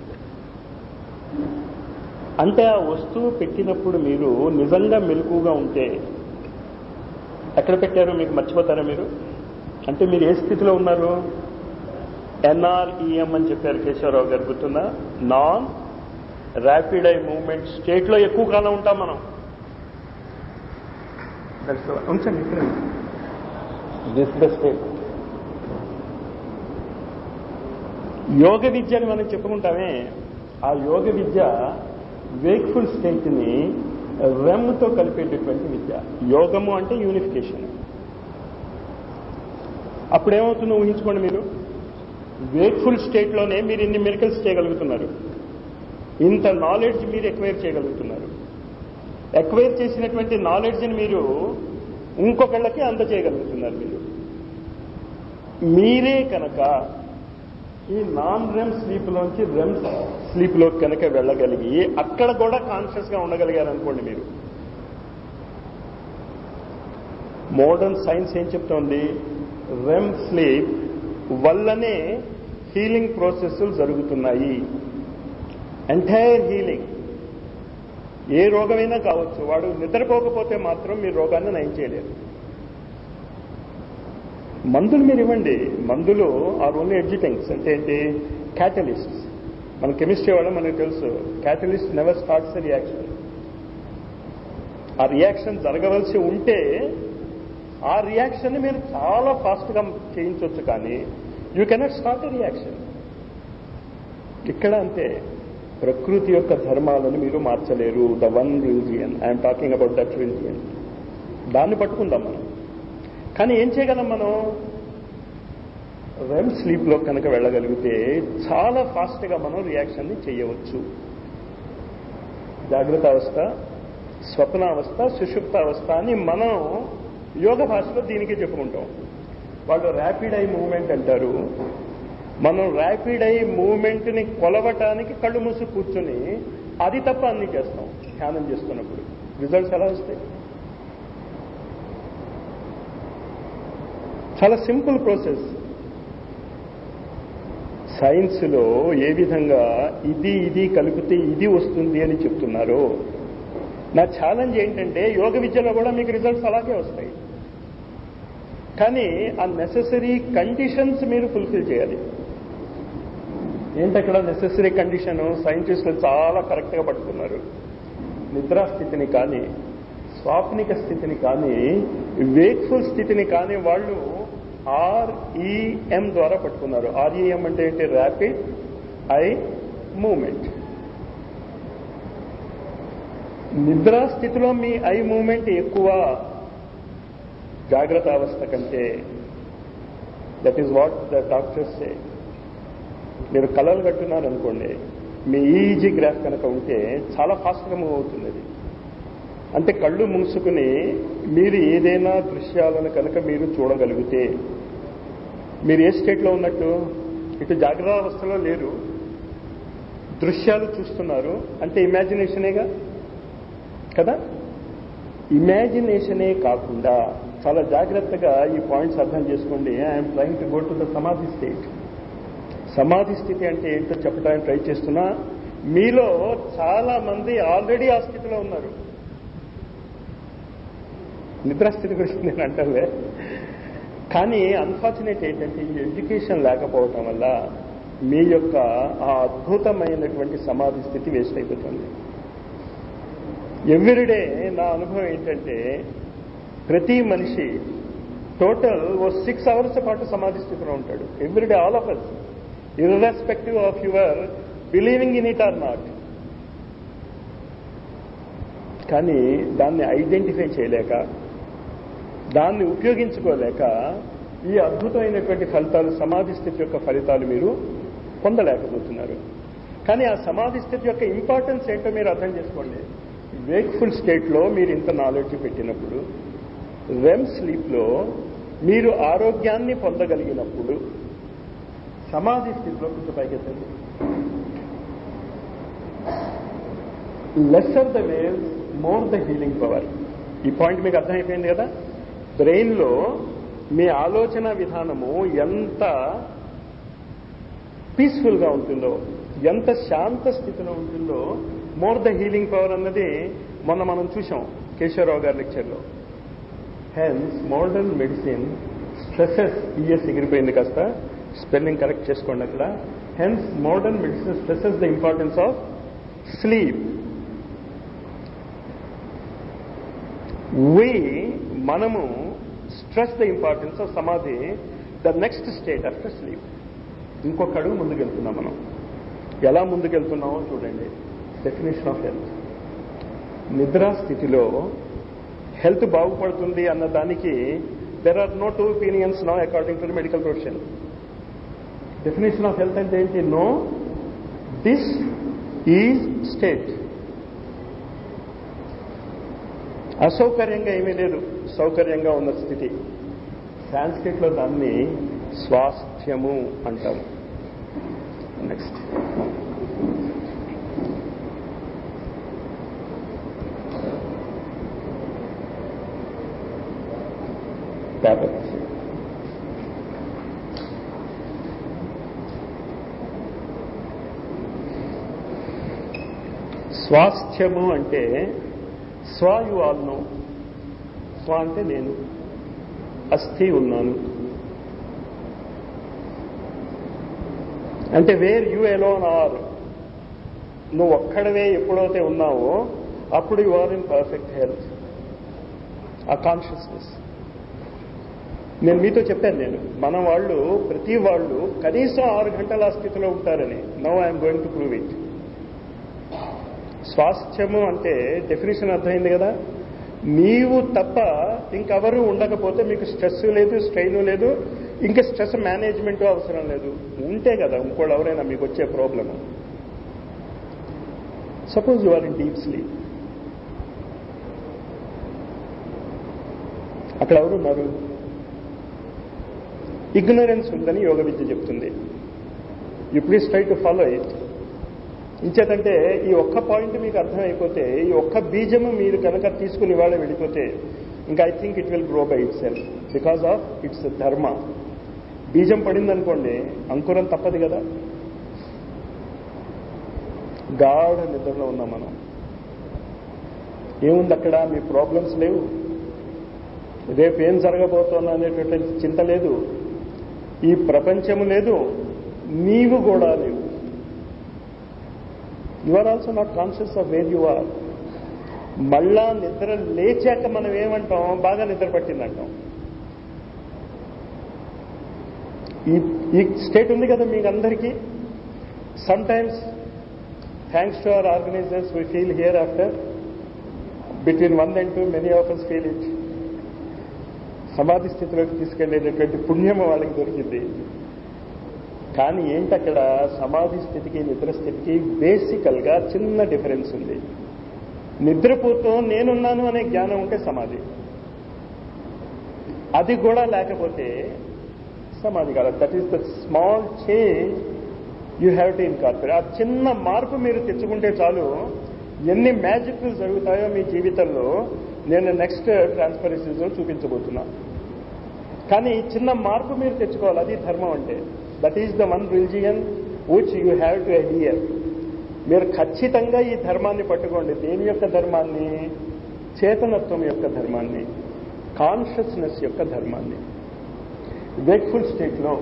అంటే ఆ వస్తువు పెట్టినప్పుడు మీరు నిజంగా మెలకుగా ఉంటే ఎక్కడ పెట్టారో మీకు మర్చిపోతారా మీరు అంటే మీరు ఏ స్థితిలో ఉన్నారు ఎన్ఆర్ఈఎం అని చెప్పారు కేశవరావు గారు గుర్తుందా నాన్ ర్యాపిడ్ ఐ మూవ్మెంట్ స్టేట్లో ఎక్కువ కాలం ఉంటాం మనం ఉంచండి ఇక్కడ దిస్ ద స్టేట్ యోగ విద్య అని మనం చెప్పుకుంటామే ఆ యోగ విద్య వేక్ఫుల్ స్టేట్ని రెమ్తో కలిపేటటువంటి విద్య యోగము అంటే యూనిఫికేషన్ అప్పుడేమవుతుందో ఊహించుకోండి మీరు వేక్ఫుల్ స్టేట్లోనే మీరు ఇన్ని మెరికల్స్ చేయగలుగుతున్నారు ఇంత నాలెడ్జ్ మీరు ఎక్వైర్ చేయగలుగుతున్నారు ఎక్వైర్ చేసినటువంటి నాలెడ్జ్ని మీరు ఇంకొకళ్ళకి అందజేయగలుగుతున్నారు మీరు మీరే కనుక ఈ నాన్ రెమ్ స్లీప్లోంచి రెమ్ స్లీప్లోకి కనుక వెళ్ళగలిగి అక్కడ కూడా కాన్షియస్గా ఉండగలిగారు అనుకోండి మీరు మోడర్న్ సైన్స్ ఏం చెప్తోంది రెమ్ స్లీప్ వల్లనే హీలింగ్ ప్రాసెస్లు జరుగుతున్నాయి ఎంటైర్ హీలింగ్ ఏ రోగమైనా కావచ్చు వాడు నిద్రపోకపోతే మాత్రం మీరు రోగాన్ని నయం చేయలేరు మందులు మీరు ఇవ్వండి మందులు ఆర్ ఓన్లీ ఎడ్జిటింగ్స్ అంటే ఏంటి క్యాటలిస్ట్ మన కెమిస్ట్రీ వాళ్ళ మనకు తెలుసు catalyst never starts a reaction ఆ రియాక్షన్ జరగవలసి ఉంటే ఆ రియాక్షన్ మీరు చాలా ఫాస్ట్గా చేయించవచ్చు కానీ you cannot start a reaction ఇక్కడ అంతే ప్రకృతి యొక్క ధర్మాలను మీరు మార్చలేరు the one religion I'm talking about that religion దాన్ని పట్టుకుందాం మనం కానీ ఏం చేయగలం మనం రెమ్ స్లీప్లో కనుక వెళ్ళగలిగితే చాలా ఫాస్ట్గా మనం రియాక్షన్ని చేయవచ్చు జాగ్రత్త అవస్థ స్వప్నావస్థ సుషుప్తావస్థ అని మనం యోగ భాషలో దీనికి చెప్పుకుంటాం వాళ్ళు ర్యాపిడ్ ఐ మూవ్మెంట్ అంటారు మనం ర్యాపిడ్ ఐ మూవ్మెంట్ని కొలవటానికి కళ్ళు మూసి కూర్చొని అది తప్ప అన్ని చేస్తాం ధ్యానం చేస్తున్నప్పుడు రిజల్ట్స్ ఎలా వస్తాయి చాలా సింపుల్ ప్రాసెస్ సైన్స్లో ఏ విధంగా ఇది ఇది కలిపితే ఇది వస్తుంది అని చెప్తున్నారో నా ఛాలెంజ్ ఏంటంటే యోగ విద్యలో కూడా మీకు రిజల్ట్స్ అలాగే వస్తాయి కానీ ఆ నెససరీ కండిషన్స్ మీరు ఫుల్ఫిల్ చేయాలి ఏంటక్కడ నెససరీ కండిషన్ సైంటిస్టులు చాలా కరెక్ట్గా పట్టుకున్నారు నిద్రాస్థితిని కానీ స్వాప్నిక స్థితిని కానీ వేక్ఫుల్ స్థితిని కానీ వాళ్ళు ఆర్ఈఎం ద్వారా పట్టుకున్నారు ఆర్ఈఎం అంటే ఏంటి ర్యాపిడ్ ఐ మూమెంట్ నిద్రా స్థితిలో మీ ఐ మూమెంట్ ఎక్కువ జాగ్రత్త అవస్థ కంటే that is what the doctors say మీరు కళలు కట్టున్నారు అనుకోండి మీ ఈజీ గ్రాఫ్ కనుక ఉంటే చాలా ఫాస్ట్గా మూవ్ అవుతుంది అది అంటే కళ్ళు మూసుకుని మీరు ఏదైనా దృశ్యాలను కనుక మీరు చూడగలిగితే మీరు ఏ స్టేట్లో ఉన్నట్టు ఇటు జాగ్రత్త అవస్థలో లేరు దృశ్యాలు చూస్తున్నారు అంటే ఇమాజినేషనేగా కదా ఇమాజినేషనే కాకుండా చాలా జాగ్రత్తగా ఈ పాయింట్స్ అర్థం చేసుకోండి I'm trying to go to the samadhi state సమాధి స్థితి అంటే ఏంటో చెప్పడానికి ట్రై చేస్తున్నా మీలో చాలా మంది ఆల్రెడీ ఆ స్థితిలో ఉన్నారు నిద్రాస్థితి గురించి నేను అంటలే కానీ అన్ఫార్చునేట్ ఏంటంటే ఈ ఎడ్యుకేషన్ లేకపోవటం వల్ల మీ యొక్క ఆ అద్భుతమైనటువంటి సమాధి స్థితి వేస్ట్ అయిపోతుంది ఎవ్రీడే నా అనుభవం ఏంటంటే ప్రతి మనిషి టోటల్ ఓ సిక్స్ అవర్స్ పాటు సమాధి స్థితిలో ఉంటాడు everyday all of us irrespective of your believing in it or not కానీ దాన్ని ఐడెంటిఫై చేయలేక దాన్ని ఉపయోగించుకోలేక ఈ అద్భుతమైనటువంటి ఫలితాలు సమాధి స్థితి యొక్క ఫలితాలు మీరు పొందలేకపోతున్నారు కానీ ఆ సమాధి స్థితి యొక్క ఇంపార్టెన్స్ ఏంటో మీరు అర్థం చేసుకోండి వేక్ఫుల్ స్టేట్లో మీరు ఇంత నాలెడ్జ్ పెట్టినప్పుడు రెమ్ స్లీప్లో మీరు ఆరోగ్యాన్ని పొందగలిగినప్పుడు సమాధి స్థితిలో కొంచెం పైకెత్తండి lesser the waves more the healing power ఈ పాయింట్ మీకు అర్థమైపోయింది కదా బ్రెయిన్లో మీ ఆలోచన విధానము ఎంత పీస్ఫుల్గా ఉంటుందో ఎంత శాంత స్థితిలో ఉంటుందో మోర్ ద హీలింగ్ పవర్ అన్నది మొన్న మనం చూసాం కేశవరావు గారి లెక్చర్లో hence modern medicine stresses E S ఎగిరిపోయింది కాస్త స్పెల్లింగ్ కరెక్ట్ చేసుకోండి అక్కడ hence modern medicine stresses the importance of sleep we మనము stress the importance of samadhi the next state after sleep ఇంకొక అడుగు ముందుకెళ్తున్నాం మనం ఎలా ముందుకెళ్తున్నామో చూడండి డెఫినేషన్ ఆఫ్ హెల్త్ నిద్రా స్థితిలో హెల్త్ బాగుపడుతుంది అన్న దానికి there are no two opinions no according to the medical profession definition of health అంటే ఏంటి నో దిస్ ఈజ్ స్టేట్ అసౌకర్యంగా ఏమీ లేదు సౌకర్యంగా ఉన్న స్థితి సాంస్క్రిట్లో దాన్ని స్వాస్థ్యము అంటారు నెక్స్ట్ పేపర్ స్వాస్థ్యము అంటే స్వ యు ఆల్ నో స్వ అంటే నేను అస్థి ఉన్నాను అంటే వేర్ యు ఎలోన్ ఆర్ నువ్వు ఒక్కడవే ఎప్పుడైతే ఉన్నావో అప్పుడు you are in perfect health ఆ కాన్షియస్నెస్ నేను మీతో చెప్పాను నేను మన వాళ్ళు ప్రతి వాళ్ళు కనీసం ఆరు గంటల ఆ స్థితిలో ఉంటారని no I'm going to prove it స్వాస్థ్యము అంటే డెఫినేషన్ అర్థమైంది కదా నీవు తప్ప ఇంకెవరు ఉండకపోతే మీకు స్ట్రెస్ లేదు స్ట్రెయిన్ లేదు ఇంకా స్ట్రెస్ మేనేజ్మెంట్ అవసరం లేదు ఉంటే కదా ఇంకోళ్ళు ఎవరైనా మీకు వచ్చే problem suppose you are in deep sleep అక్కడ ఎవరున్నారు ఇగ్నరెన్స్ ఉందని యోగ విద్య చెప్తుంది you please try to follow it ఇంచేతంటే ఈ ఒక్క పాయింట్ మీకు అర్థమైపోతే ఈ ఒక్క బీజము మీరు కనుక తీసుకుని ఇవాళ వెళ్ళిపోతే ఇంకా I think it will grow by itself because of its ధర్మ బీజం పడిందనుకోండి అంకురం తప్పదు కదా గాఢ నిద్రలో ఉన్నాం మనం ఏముంది అక్కడ మీ ప్రాబ్లమ్స్ లేవు రేపు ఏం జరగబోతున్నా అనేటువంటి చింత లేదు ఈ ప్రపంచము లేదు నీవు కూడా లేవు you are also not conscious of where you are మళ్ళా నిద్ర లేచాక మనం ఏమంటాం బాగా నిద్ర పట్టిందంటాం ఈ ఈ స్టేట్ ఉంది కదా మీకు అందరికీ sometimes thanks to our organisers we feel here after between one and two many of us feel it సమాధి స్థితిలోకి తీసుకెళ్లేటటువంటి పుణ్యం వాళ్ళకి దొరికింది కానీ ఏంటక్కడ సమాధి స్థితికి నిద్ర స్థితికి బేసికల్ గా చిన్న డిఫరెన్స్ ఉంది నిద్రపోతూ నేనున్నాను అనే జ్ఞానం ఉంటే సమాధి అది కూడా లేకపోతే సమాధి కాదు that is the small change you have to incorporate ఆ చిన్న మార్పు మీరు తెచ్చుకుంటే చాలు ఎన్ని మ్యాజిక్లు జరుగుతాయో మీ జీవితంలో నేను నెక్స్ట్ ట్రాన్స్పరెన్సీలో చూపించబోతున్నా కానీ చిన్న మార్పు మీరు తెచ్చుకోవాలి అది ధర్మం అంటే that is the one religion which you have to adhere మీరు ఖచ్చితంగా ఈ ధర్మాన్ని పట్టుకోండి దేని యొక్క ధర్మాన్ని చేతనత్వం యొక్క ధర్మాన్ని కాన్షియస్నెస్ యొక్క ధర్మాన్ని వేక్ఫుల్ స్టేట్లో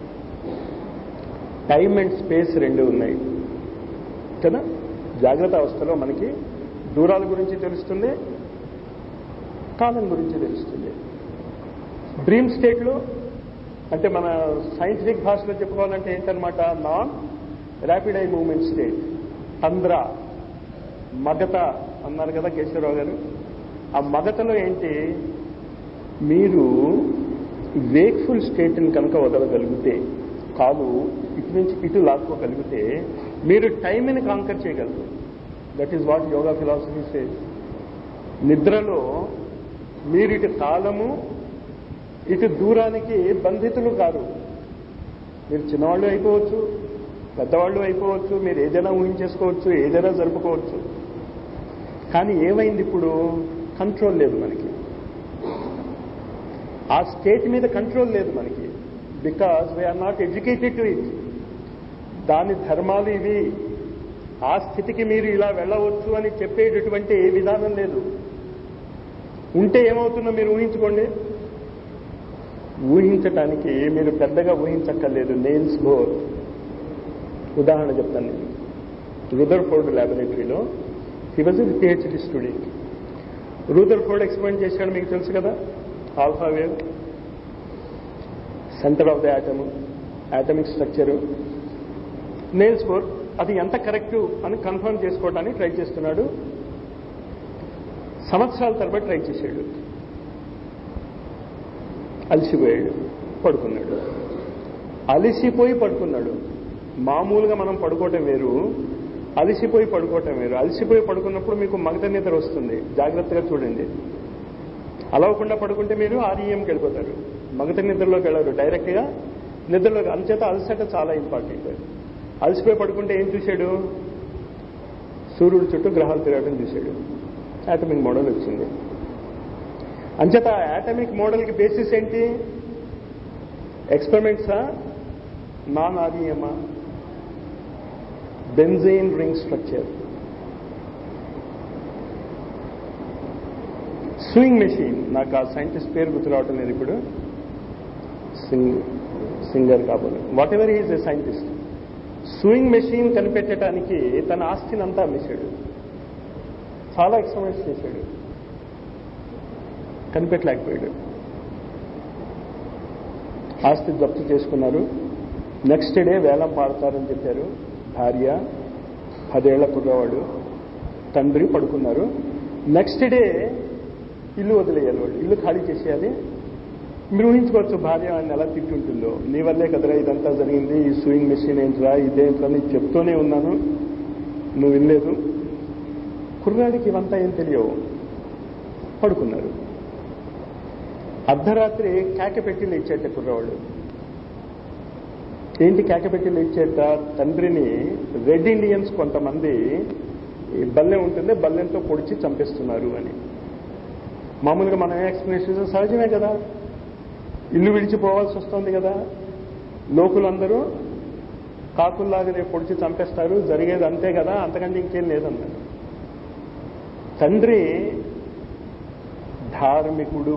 టైం అండ్ స్పేస్ రెండు ఉన్నాయి కదా జాగ్రత్త అవస్థలో మనకి దూరాల గురించి తెలుస్తుంది కాలం గురించి తెలుస్తుంది డ్రీమ్ స్టేట్లో అంటే మన సైంటిఫిక్ భాషలో చెప్పుకోవాలంటే ఏంటనమాట non rapid eye movement state తంద్ర మగత అన్నారు కదా కేశవరావు గారు ఆ మగతలో ఏంటి మీరు వేక్ఫుల్ స్టేట్ని కనుక వదలగలిగితే కాలు ఇటు నుంచి ఇటు లాక్కోగలిగితే మీరు టైంని కాంకర్ చేయగలరు that is what yoga philosophy says నిద్రలో మీరు ఇటు కాలము ఇటు దూరానికి బంధితులు కాదు మీరు చిన్నవాళ్ళు అయిపోవచ్చు పెద్దవాళ్ళు అయిపోవచ్చు మీరు ఏదైనా ఊహించేసుకోవచ్చు ఏదైనా జరుపుకోవచ్చు కానీ ఏమైంది ఇప్పుడు కంట్రోల్ లేదు మనకి ఆ స్టేట్ మీద కంట్రోల్ లేదు మనకి because we are not educated to it దాని ధర్మాలు ఇవి ఆ స్థితికి మీరు ఇలా వెళ్ళవచ్చు అని చెప్పేటటువంటి ఏ విధానం లేదు ఉంటే ఏమవుతుందో మీరు ఊహించుకోండి ఊహించటానికి మీరు పెద్దగా ఊహించక్కర్లేదు నెయిల్స్ బోర్ ఉదాహరణ చెప్తాను నేను రుదర్ఫోర్డ్ ల్యాబొరేటరీలో he was PhD student Rutherford experiment చేశాడు మీకు తెలుసు కదా alpha wave centre of the atom atomic structure nails Bohr అది ఎంత కరెక్ట్ అని కన్ఫర్మ్ చేసుకోవడానికి ట్రై చేస్తున్నాడు సంవత్సరాల తరబడి ట్రై చేశాడు అలసిపోయాడు పడుకున్నాడు అలసిపోయి పడుకున్నాడు మామూలుగా మనం పడుకోవటం వేరు అలసిపోయి పడుకోవటం వేరు అలసిపోయి పడుకున్నప్పుడు మీకు మగత నిద్ర వస్తుంది జాగ్రత్తగా చూడండి అలవకుండా పడుకుంటే మీరు ఆర్ఈఎంకి వెళ్ళిపోతారు మగత నిద్రలోకి వెళ్ళరు డైరెక్ట్గా నిద్రలోకి అంచేత అలసట చాలా ఇంపార్టెంట్ అలసిపోయి పడుకుంటే ఏం చూశాడు సూర్యుడు చుట్టూ గ్రహాలు తిరగడం చూశాడు యాటమిక్ మోడల్ వచ్చింది అంచేత యాటమిక్ మోడల్కి బేసిస్ ఏంటి ఎక్స్పెరిమెంట్సా నాన్ ఆర్ఈఎమా benzene ring structure swing machine నాకు ఆ సైంటిస్ట్ పేరు గుర్తు రావటం లేదు ఇప్పుడు సింగ్ సింగర్ కాబోలు whatever is a scientist swing machine కనిపెట్టడానికి తన ఆస్తిని అంతా అమ్మేశాడు చాలా ఎక్స్పెరిమెంట్స్ చేశాడు కనిపెట్టలేకపోయాడు ఆస్తి జప్తు చేసుకున్నారు నెక్స్ట్ డే వేలం పాడతారని చెప్పారు భార్య పదేళ్ల కుర్రవాడు తండ్రి పడుకున్నారు నెక్స్ట్ డే ఇల్లు వదిలేయాలి వాళ్ళు ఇల్లు ఖాళీ చేసేయాలి మీరు ఊహించుకోవచ్చు భార్య ఆయన ఎలా తిట్టుంటుందో నీ వల్లే కదరా ఇదంతా జరిగింది ఈ సూయింగ్ మెషిన్ ఏంట్రా ఇదేంట్రా నీకు చెప్తూనే ఉన్నాను నువ్వు వినలేదు కుర్రాడికి ఇవంతా ఏం తెలియవు పడుకున్నారు అర్ధరాత్రి కేక పెట్టి లేచాట కుర్రవాడు ఏంటి కేకపెట్టి లేచేట తండ్రిని రెడ్ ఇండియన్స్ కొంతమంది ఈ బల్లెం ఉంటుంది బల్లెంతో పొడిచి చంపేస్తున్నారు అని మామూలుగా మనం ఏ ఎక్స్ప్లెనేషన్ సహజమే కదా ఇల్లు విడిచిపోవాల్సి వస్తుంది కదా లోకులందరూ కాకుల్లాగా రేపు పొడిచి చంపేస్తారు జరిగేది అంతే కదా అంతకంటే ఇంకేం లేదన్నాడు తండ్రి ధార్మికుడు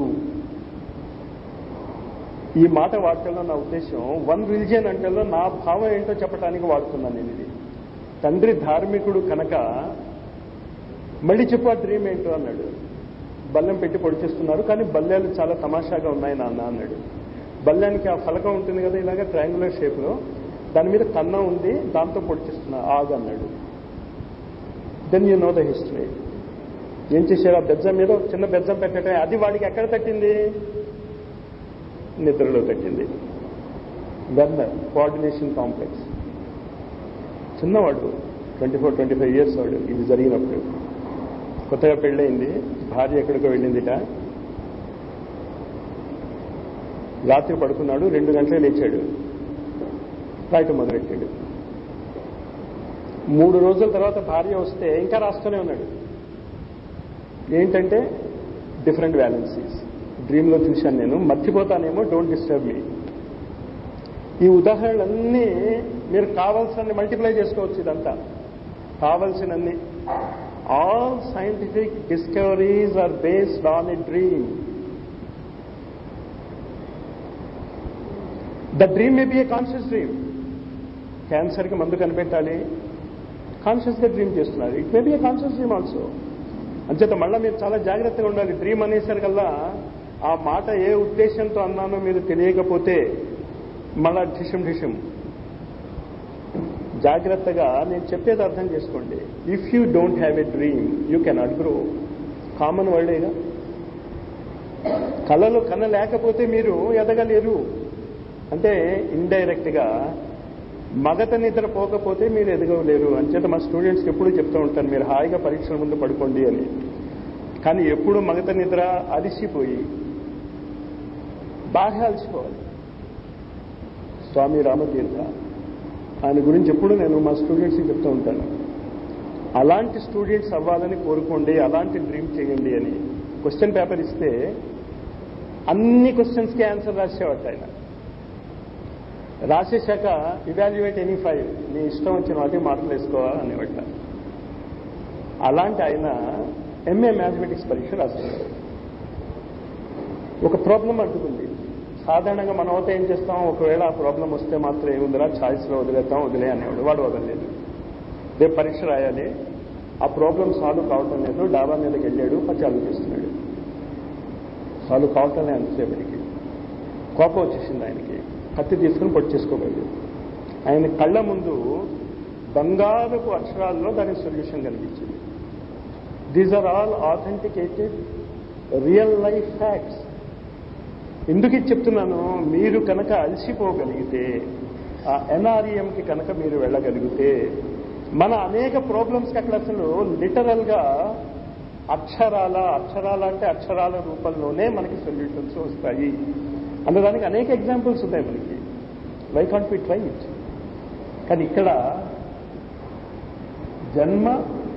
ఈ మాట వాడటంలో నా ఉద్దేశం వన్ రిలిజియన్ అంటేలో నా భావం ఏంటో చెప్పడానికి వాడుతున్నాను నేను ఇది తండ్రి ధార్మికుడు కనుక మళ్ళీ చెప్పు ఆ డ్రీమ్ ఏంటో అన్నాడు బల్లెం పెట్టి పొడిచేస్తున్నారు కానీ బల్లెలు చాలా తమాషాగా ఉన్నాయి నాన్న అన్నాడు బల్లెనికి ఆ ఫలకం ఉంటుంది కదా ఇలాగ ట్రయాంగులర్ షేప్లో దాని మీద కన్నం ఉంది దాంతో పొడిచేస్తున్నా ఆగ్ అన్నాడు then you know the history ఏం చేశారు ఆ బెజ్జం మీద ఒక చిన్న బెజ్జం పెట్టడం అది వాడికి ఎక్కడ తట్టింది నిద్రలో తట్టింది గర్నర్ కోఆర్డినేషన్ కాంప్లెక్స్ చిన్నవాడు twenty four twenty five years వాడు ఇది జరిగినప్పుడు కొత్తగా పెళ్ళయింది భార్య ఎక్కడికో వెళ్ళిందిట రాత్రి పడుకున్నాడు రెండు గంటలే లేచాడు రాయటం మొదలెట్టాడు మూడు రోజుల తర్వాత భార్య వస్తే ఇంకా రాస్తూనే ఉన్నాడు ఏంటంటే డిఫరెంట్ వ్యాలెన్సీస్ డ్రీమ్లో చూశాను నేను మర్చిపోతానేమో డోంట్ డిస్టర్బ్ మీ ఈ ఉదాహరణలన్నీ మీరు కావాల్సిన మల్టిప్లై చేసుకోవచ్చు ఇదంతా కావలసినన్ని all scientific discoveries are based on a dream the dream may be a conscious dream క్యాన్సర్కి మందు కనిపెట్టాలి కాన్షియస్గా డ్రీమ్ చేస్తున్నారు it may be a conscious dream also అంచేత మళ్ళీ మీరు చాలా జాగ్రత్తగా ఉండాలి డ్రీమ్ అనేసరికల్లా ఆ మాట ఏ ఉద్దేశంతో అన్నానో మీరు తెలియకపోతే మళ్ళా ఠిషం ఠిషం జాగ్రత్తగా నేను చెప్పేది అర్థం చేసుకోండి if you don't have a dream you cannot grow common వర్డేగా కళలు కనలేకపోతే మీరు ఎదగలేరు అంటే ఇండైరెక్ట్ గా మగత నిద్ర పోకపోతే మీరు ఎదగలేరు అంచేత మా స్టూడెంట్స్కి ఎప్పుడు చెప్తూ ఉంటాను మీరు హాయిగా పరీక్షల ముందు పడుకోండి అని కానీ ఎప్పుడు మగత నిద్ర అలిసిపోయి బాగా అలసిపోవాలి స్వామి రామతీర్థ ఆయన గురించి ఎప్పుడు నేను మా స్టూడెంట్స్కి చెప్తూ ఉంటాను అలాంటి స్టూడెంట్స్ అవ్వాలని కోరుకోండి అలాంటి డ్రీమ్ చేయండి అని క్వశ్చన్ పేపర్ ఇస్తే అన్ని క్వశ్చన్స్కి ఆన్సర్ రాసేవాట ఆయన రాసేశాక ఇవాల్యుయేట్ ఎనీ ఫైవ్ నీ ఇష్టం వచ్చిన వాటి మార్కులు వేసుకోవాలి అనేవట అలాంటి ఆయన ఎంఏ మ్యాథమెటిక్స్ పరీక్ష రాస్తున్నాడు ఒక ప్రాబ్లం అడ్డుకుంది సాధారణంగా మనం అవుతే ఏం చేస్తాం ఒకవేళ ఆ ప్రాబ్లం వస్తే మాత్రం ఏముందిరా ఛాయిస్లో వదిలేస్తాం వదిలే అనేవాడు వాడు వదలలేదు రేపు పరీక్ష రాయాలి ఆ ప్రాబ్లం సాల్వ్ కావటం లేదు డాబా మీదకి వెళ్ళాడు పచ్చాలు చేస్తున్నాడు సాల్వ్ కావటం లేదు అంతసేపటికి కోపం వచ్చేసింది ఆయనకి కత్తి తీసుకుని పొడి చేసుకోబోయాడు ఆయన కళ్ళ ముందు బంగారపు అక్షరాల్లో దానికి సొల్యూషన్ కనిపించింది these are all authenticated real life facts ఎందుకు ఇది చెప్తున్నాను మీరు కనుక అలసిపోగలిగితే ఆ ఎన్ఆర్ఈఎంకి కనుక మీరు వెళ్ళగలిగితే మన అనేక ప్రాబ్లమ్స్కి అక్కడ అసలు లిటరల్ గా అక్షరాల అక్షరాల అంటే అక్షరాల రూపంలోనే మనకి సొల్యూషన్స్ వస్తాయి అందుదానికి అనేక ఎగ్జాంపుల్స్ ఉన్నాయి మనకి why can't be try it కానీ ఇక్కడ జన్మ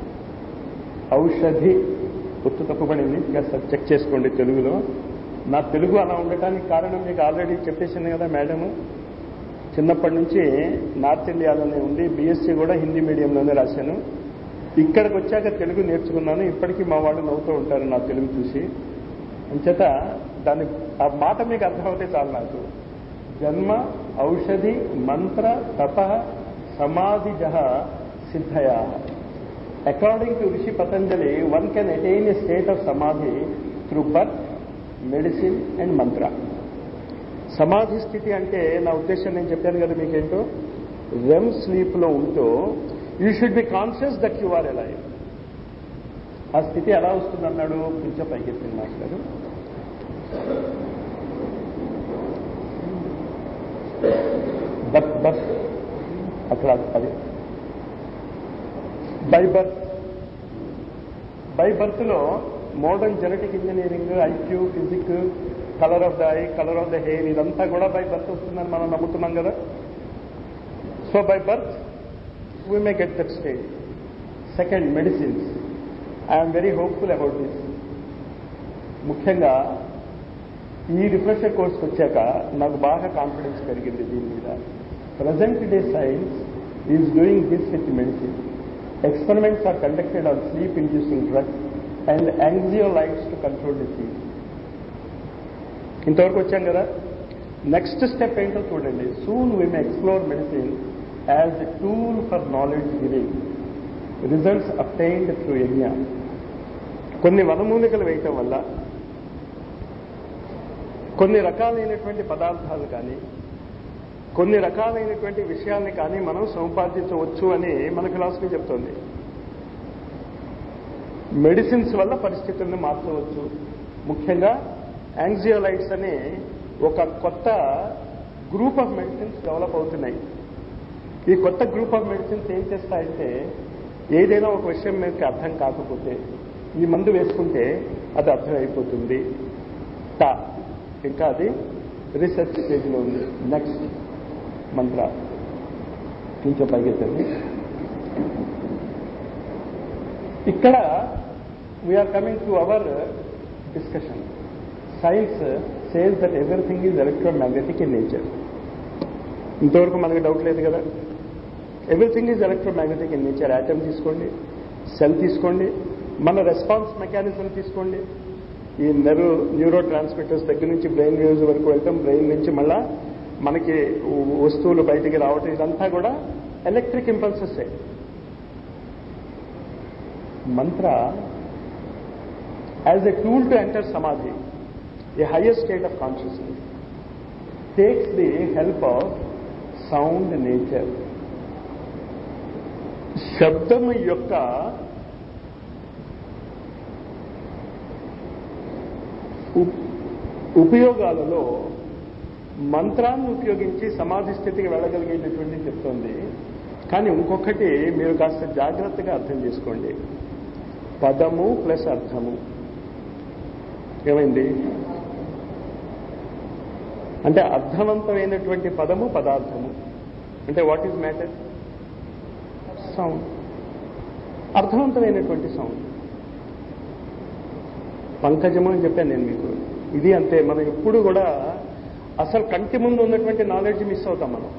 ఔషధి గుర్తు తప్పుపడింది కాస్త చెక్ చేసుకోండి తెలుగులో నా తెలుగు అలా ఉండటానికి కారణం మీకు ఆల్రెడీ చెప్పేసింది కదా మేడము చిన్నప్పటి నుంచి నార్త్ ఇండియాలోనే ఉంది బీఎస్సీ కూడా హిందీ మీడియంలోనే రాశాను ఇక్కడికి వచ్చాక తెలుగు నేర్చుకున్నాను ఇప్పటికీ మా వాళ్ళు నవ్వుతూ ఉంటారు నా తెలుగు చూసి అంచేత దాని ఆ మాట మీకు అర్థమవుతే చాలు నాకు జన్మ ఔషధి మంత్ర తప సమాధిజ సిద్ధయా according to rishi Patanjali one can attain a state of samadhi through birth medicine and mantra సమాధి స్థితి అంటే నా ఉద్దేశం నేను చెప్పాను కదా మీకేంటో రెమ్ స్లీప్లో ఉంటూ you should be conscious that you are alive ఆ స్థితి ఎలా వస్తుందన్నాడు కొంచెం పైకెత్తింది మాస్టర్ బర్త్ బర్త్ అక్కడ అది బై బర్త్ బై బర్త్ లో modern genetic engineering IQ physique colour of the eye colour of the hair ఇదంతా కూడా బై బర్త్ వస్తుందని మనం నమ్ముతున్నాం కదా so by birth we may get that stage second medicines I'm very hopeful about this ముఖ్యంగా ఈ refresher కోర్స్కి వచ్చాక నాకు బాగా కాన్ఫిడెన్స్ పెరిగింది దీని మీద present day science is doing this with medicine experiments are conducted on sleep inducing drugs and anxiolytics to control disease ఇంతవరకు వచ్చాం కదా నెక్స్ట్ స్టెప్ ఏంటో చూడండి soon we may explore medicine as a tool for knowledge giving results obtained through yajna కొన్ని వనమూలికలు వేయటం వల్ల కొన్ని రకాలైనటువంటి పదార్థాలు కానీ కొన్ని రకాలైనటువంటి విషయాల్ని కానీ మనం సంపాదించవచ్చు అని మన ఫిలాసఫీ చెప్తోంది మెడిసిన్స్ వల్ల పరిస్థితులను మార్చవచ్చు ముఖ్యంగా యాంగ్జియోలైట్స్ అనే ఒక కొత్త గ్రూప్ ఆఫ్ మెడిసిన్స్ డెవలప్ అవుతున్నాయి ఈ కొత్త గ్రూప్ ఆఫ్ మెడిసిన్స్ ఏం చేస్తాయంటే ఏదైనా ఒక విషయం మీకు అర్థం కాకపోతే ఈ మందు వేసుకుంటే అది అర్థం అయిపోతుంది టా ఇంకా అది రీసెర్చ్ స్టేజ్లో ఉంది నెక్స్ట్ మంత్ర కొంచెం పైకెత్తండి ఇక్కడ we are coming to our discussion science says that everything is electromagnetic in nature ఇంతవరకు మనకి డౌట్ లేదు కదా everything is electromagnetic in nature atom తీసుకోండి సెల్ తీసుకోండి మన రెస్పాన్స్ మెకానిజం తీసుకోండి ఈ నెర్వ్ న్యూరో ట్రాన్స్మిటర్స్ దగ్గర నుంచి బ్రెయిన్ వేవ్స్ వరకు వెళ్తాం బ్రెయిన్ నుంచి మళ్ళా మనకి వస్తువులు బయటికి రావటం ఇదంతా కూడా electric impulses mantra as a tool to enter samadhi a higher state of consciousness takes the help of sound nature శబ్దం యొక్క ఉపయోగాలలో మంత్రాన్ని ఉపయోగించి సమాధి స్థితికి వెళ్ళగలిగేటటువంటి చెప్తోంది కానీ ఇంకొకటి మీరు కాస్త జాగ్రత్తగా అర్థం చేసుకోండి పదము ప్లస్ అర్థము ఏమైంది అంటే అర్థవంతమైనటువంటి పదము పదార్థము అంటే వాట్ ఈజ్ మ్యాటర్ సౌండ్ అర్థవంతమైనటువంటి సౌండ్ పంకజము అని చెప్పాను నేను మీకు ఇది అంతే మనం ఎప్పుడు కూడా అసలు కంటి ముందు ఉన్నటువంటి నాలెడ్జ్ మిస్ అవుతాం మనం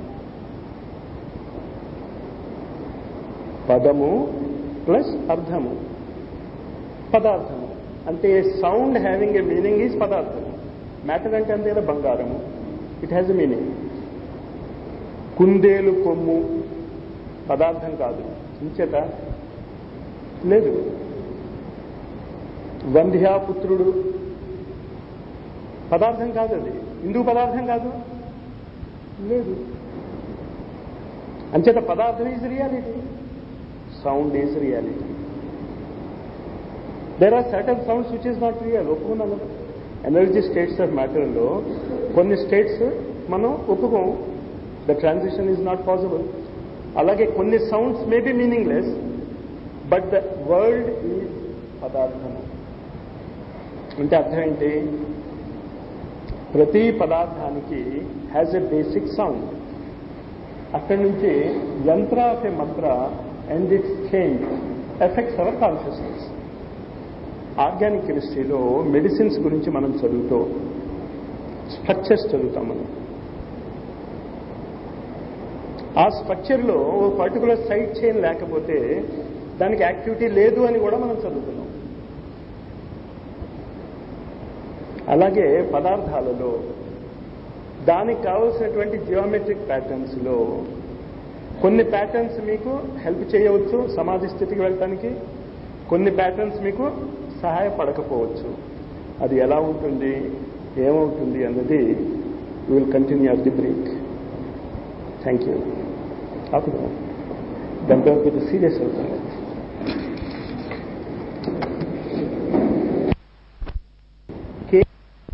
పదము ప్లస్ అర్థము పదార్థము అంటే sound having a meaning is పదార్థము మ్యాటర్ అంటే అంతే కదా బంగారము ఇట్ హ్యాజ్ ఎ మీనింగ్ కుందేలు కొమ్ము పదార్థం కాదు ఇంచేత లేదు వంధ్యాపుత్రుడు పదార్థం కాదు అది ఎందుకు పదార్థం కాదు లేదు అంచేత పదార్థం is reality sound is reality there are certain sounds which is not real ఒప్పుకున్నాను ఎనర్జీ స్టేట్స్ ఆఫ్ మ్యాటర్లో కొన్ని స్టేట్స్ మనం ఒప్పుకోం the transition is not possible అలాగే కొన్ని sounds may be meaningless but the world is పదార్థము అంటే అర్థం ఏంటి ప్రతి పదార్థానికి హ్యాజ్ ఎ బేసిక్ సౌండ్ అక్కడి నుంచి యంత్ర of a mantra and its change effects our consciousness organic కెమిస్ట్రీలో మెడిసిన్స్ గురించి మనం చదువుతూ స్ట్రక్చర్స్ చదువుతాం మనం ఆ స్ట్రక్చర్లో ఓ పర్టికులర్ సైడ్ చైన్ లేకపోతే దానికి యాక్టివిటీ లేదు అని కూడా మనం చదువుతున్నాం అలాగే పదార్థాలలో దానికి కావలసినటువంటి జియోమెట్రిక్ ప్యాటర్న్స్లో కొన్ని ప్యాటర్న్స్ మీకు హెల్ప్ చేయవచ్చు సమాధి స్థితికి వెళ్ళటానికి కొన్ని ప్యాటర్న్స్ మీకు సహాయపడకపోవచ్చు అది ఎలా ఉంటుంది ఏమవుతుంది అన్నది will continue of the break thank you ఆపుదాం దాని తర్వాత సీరియస్ అవుతుంది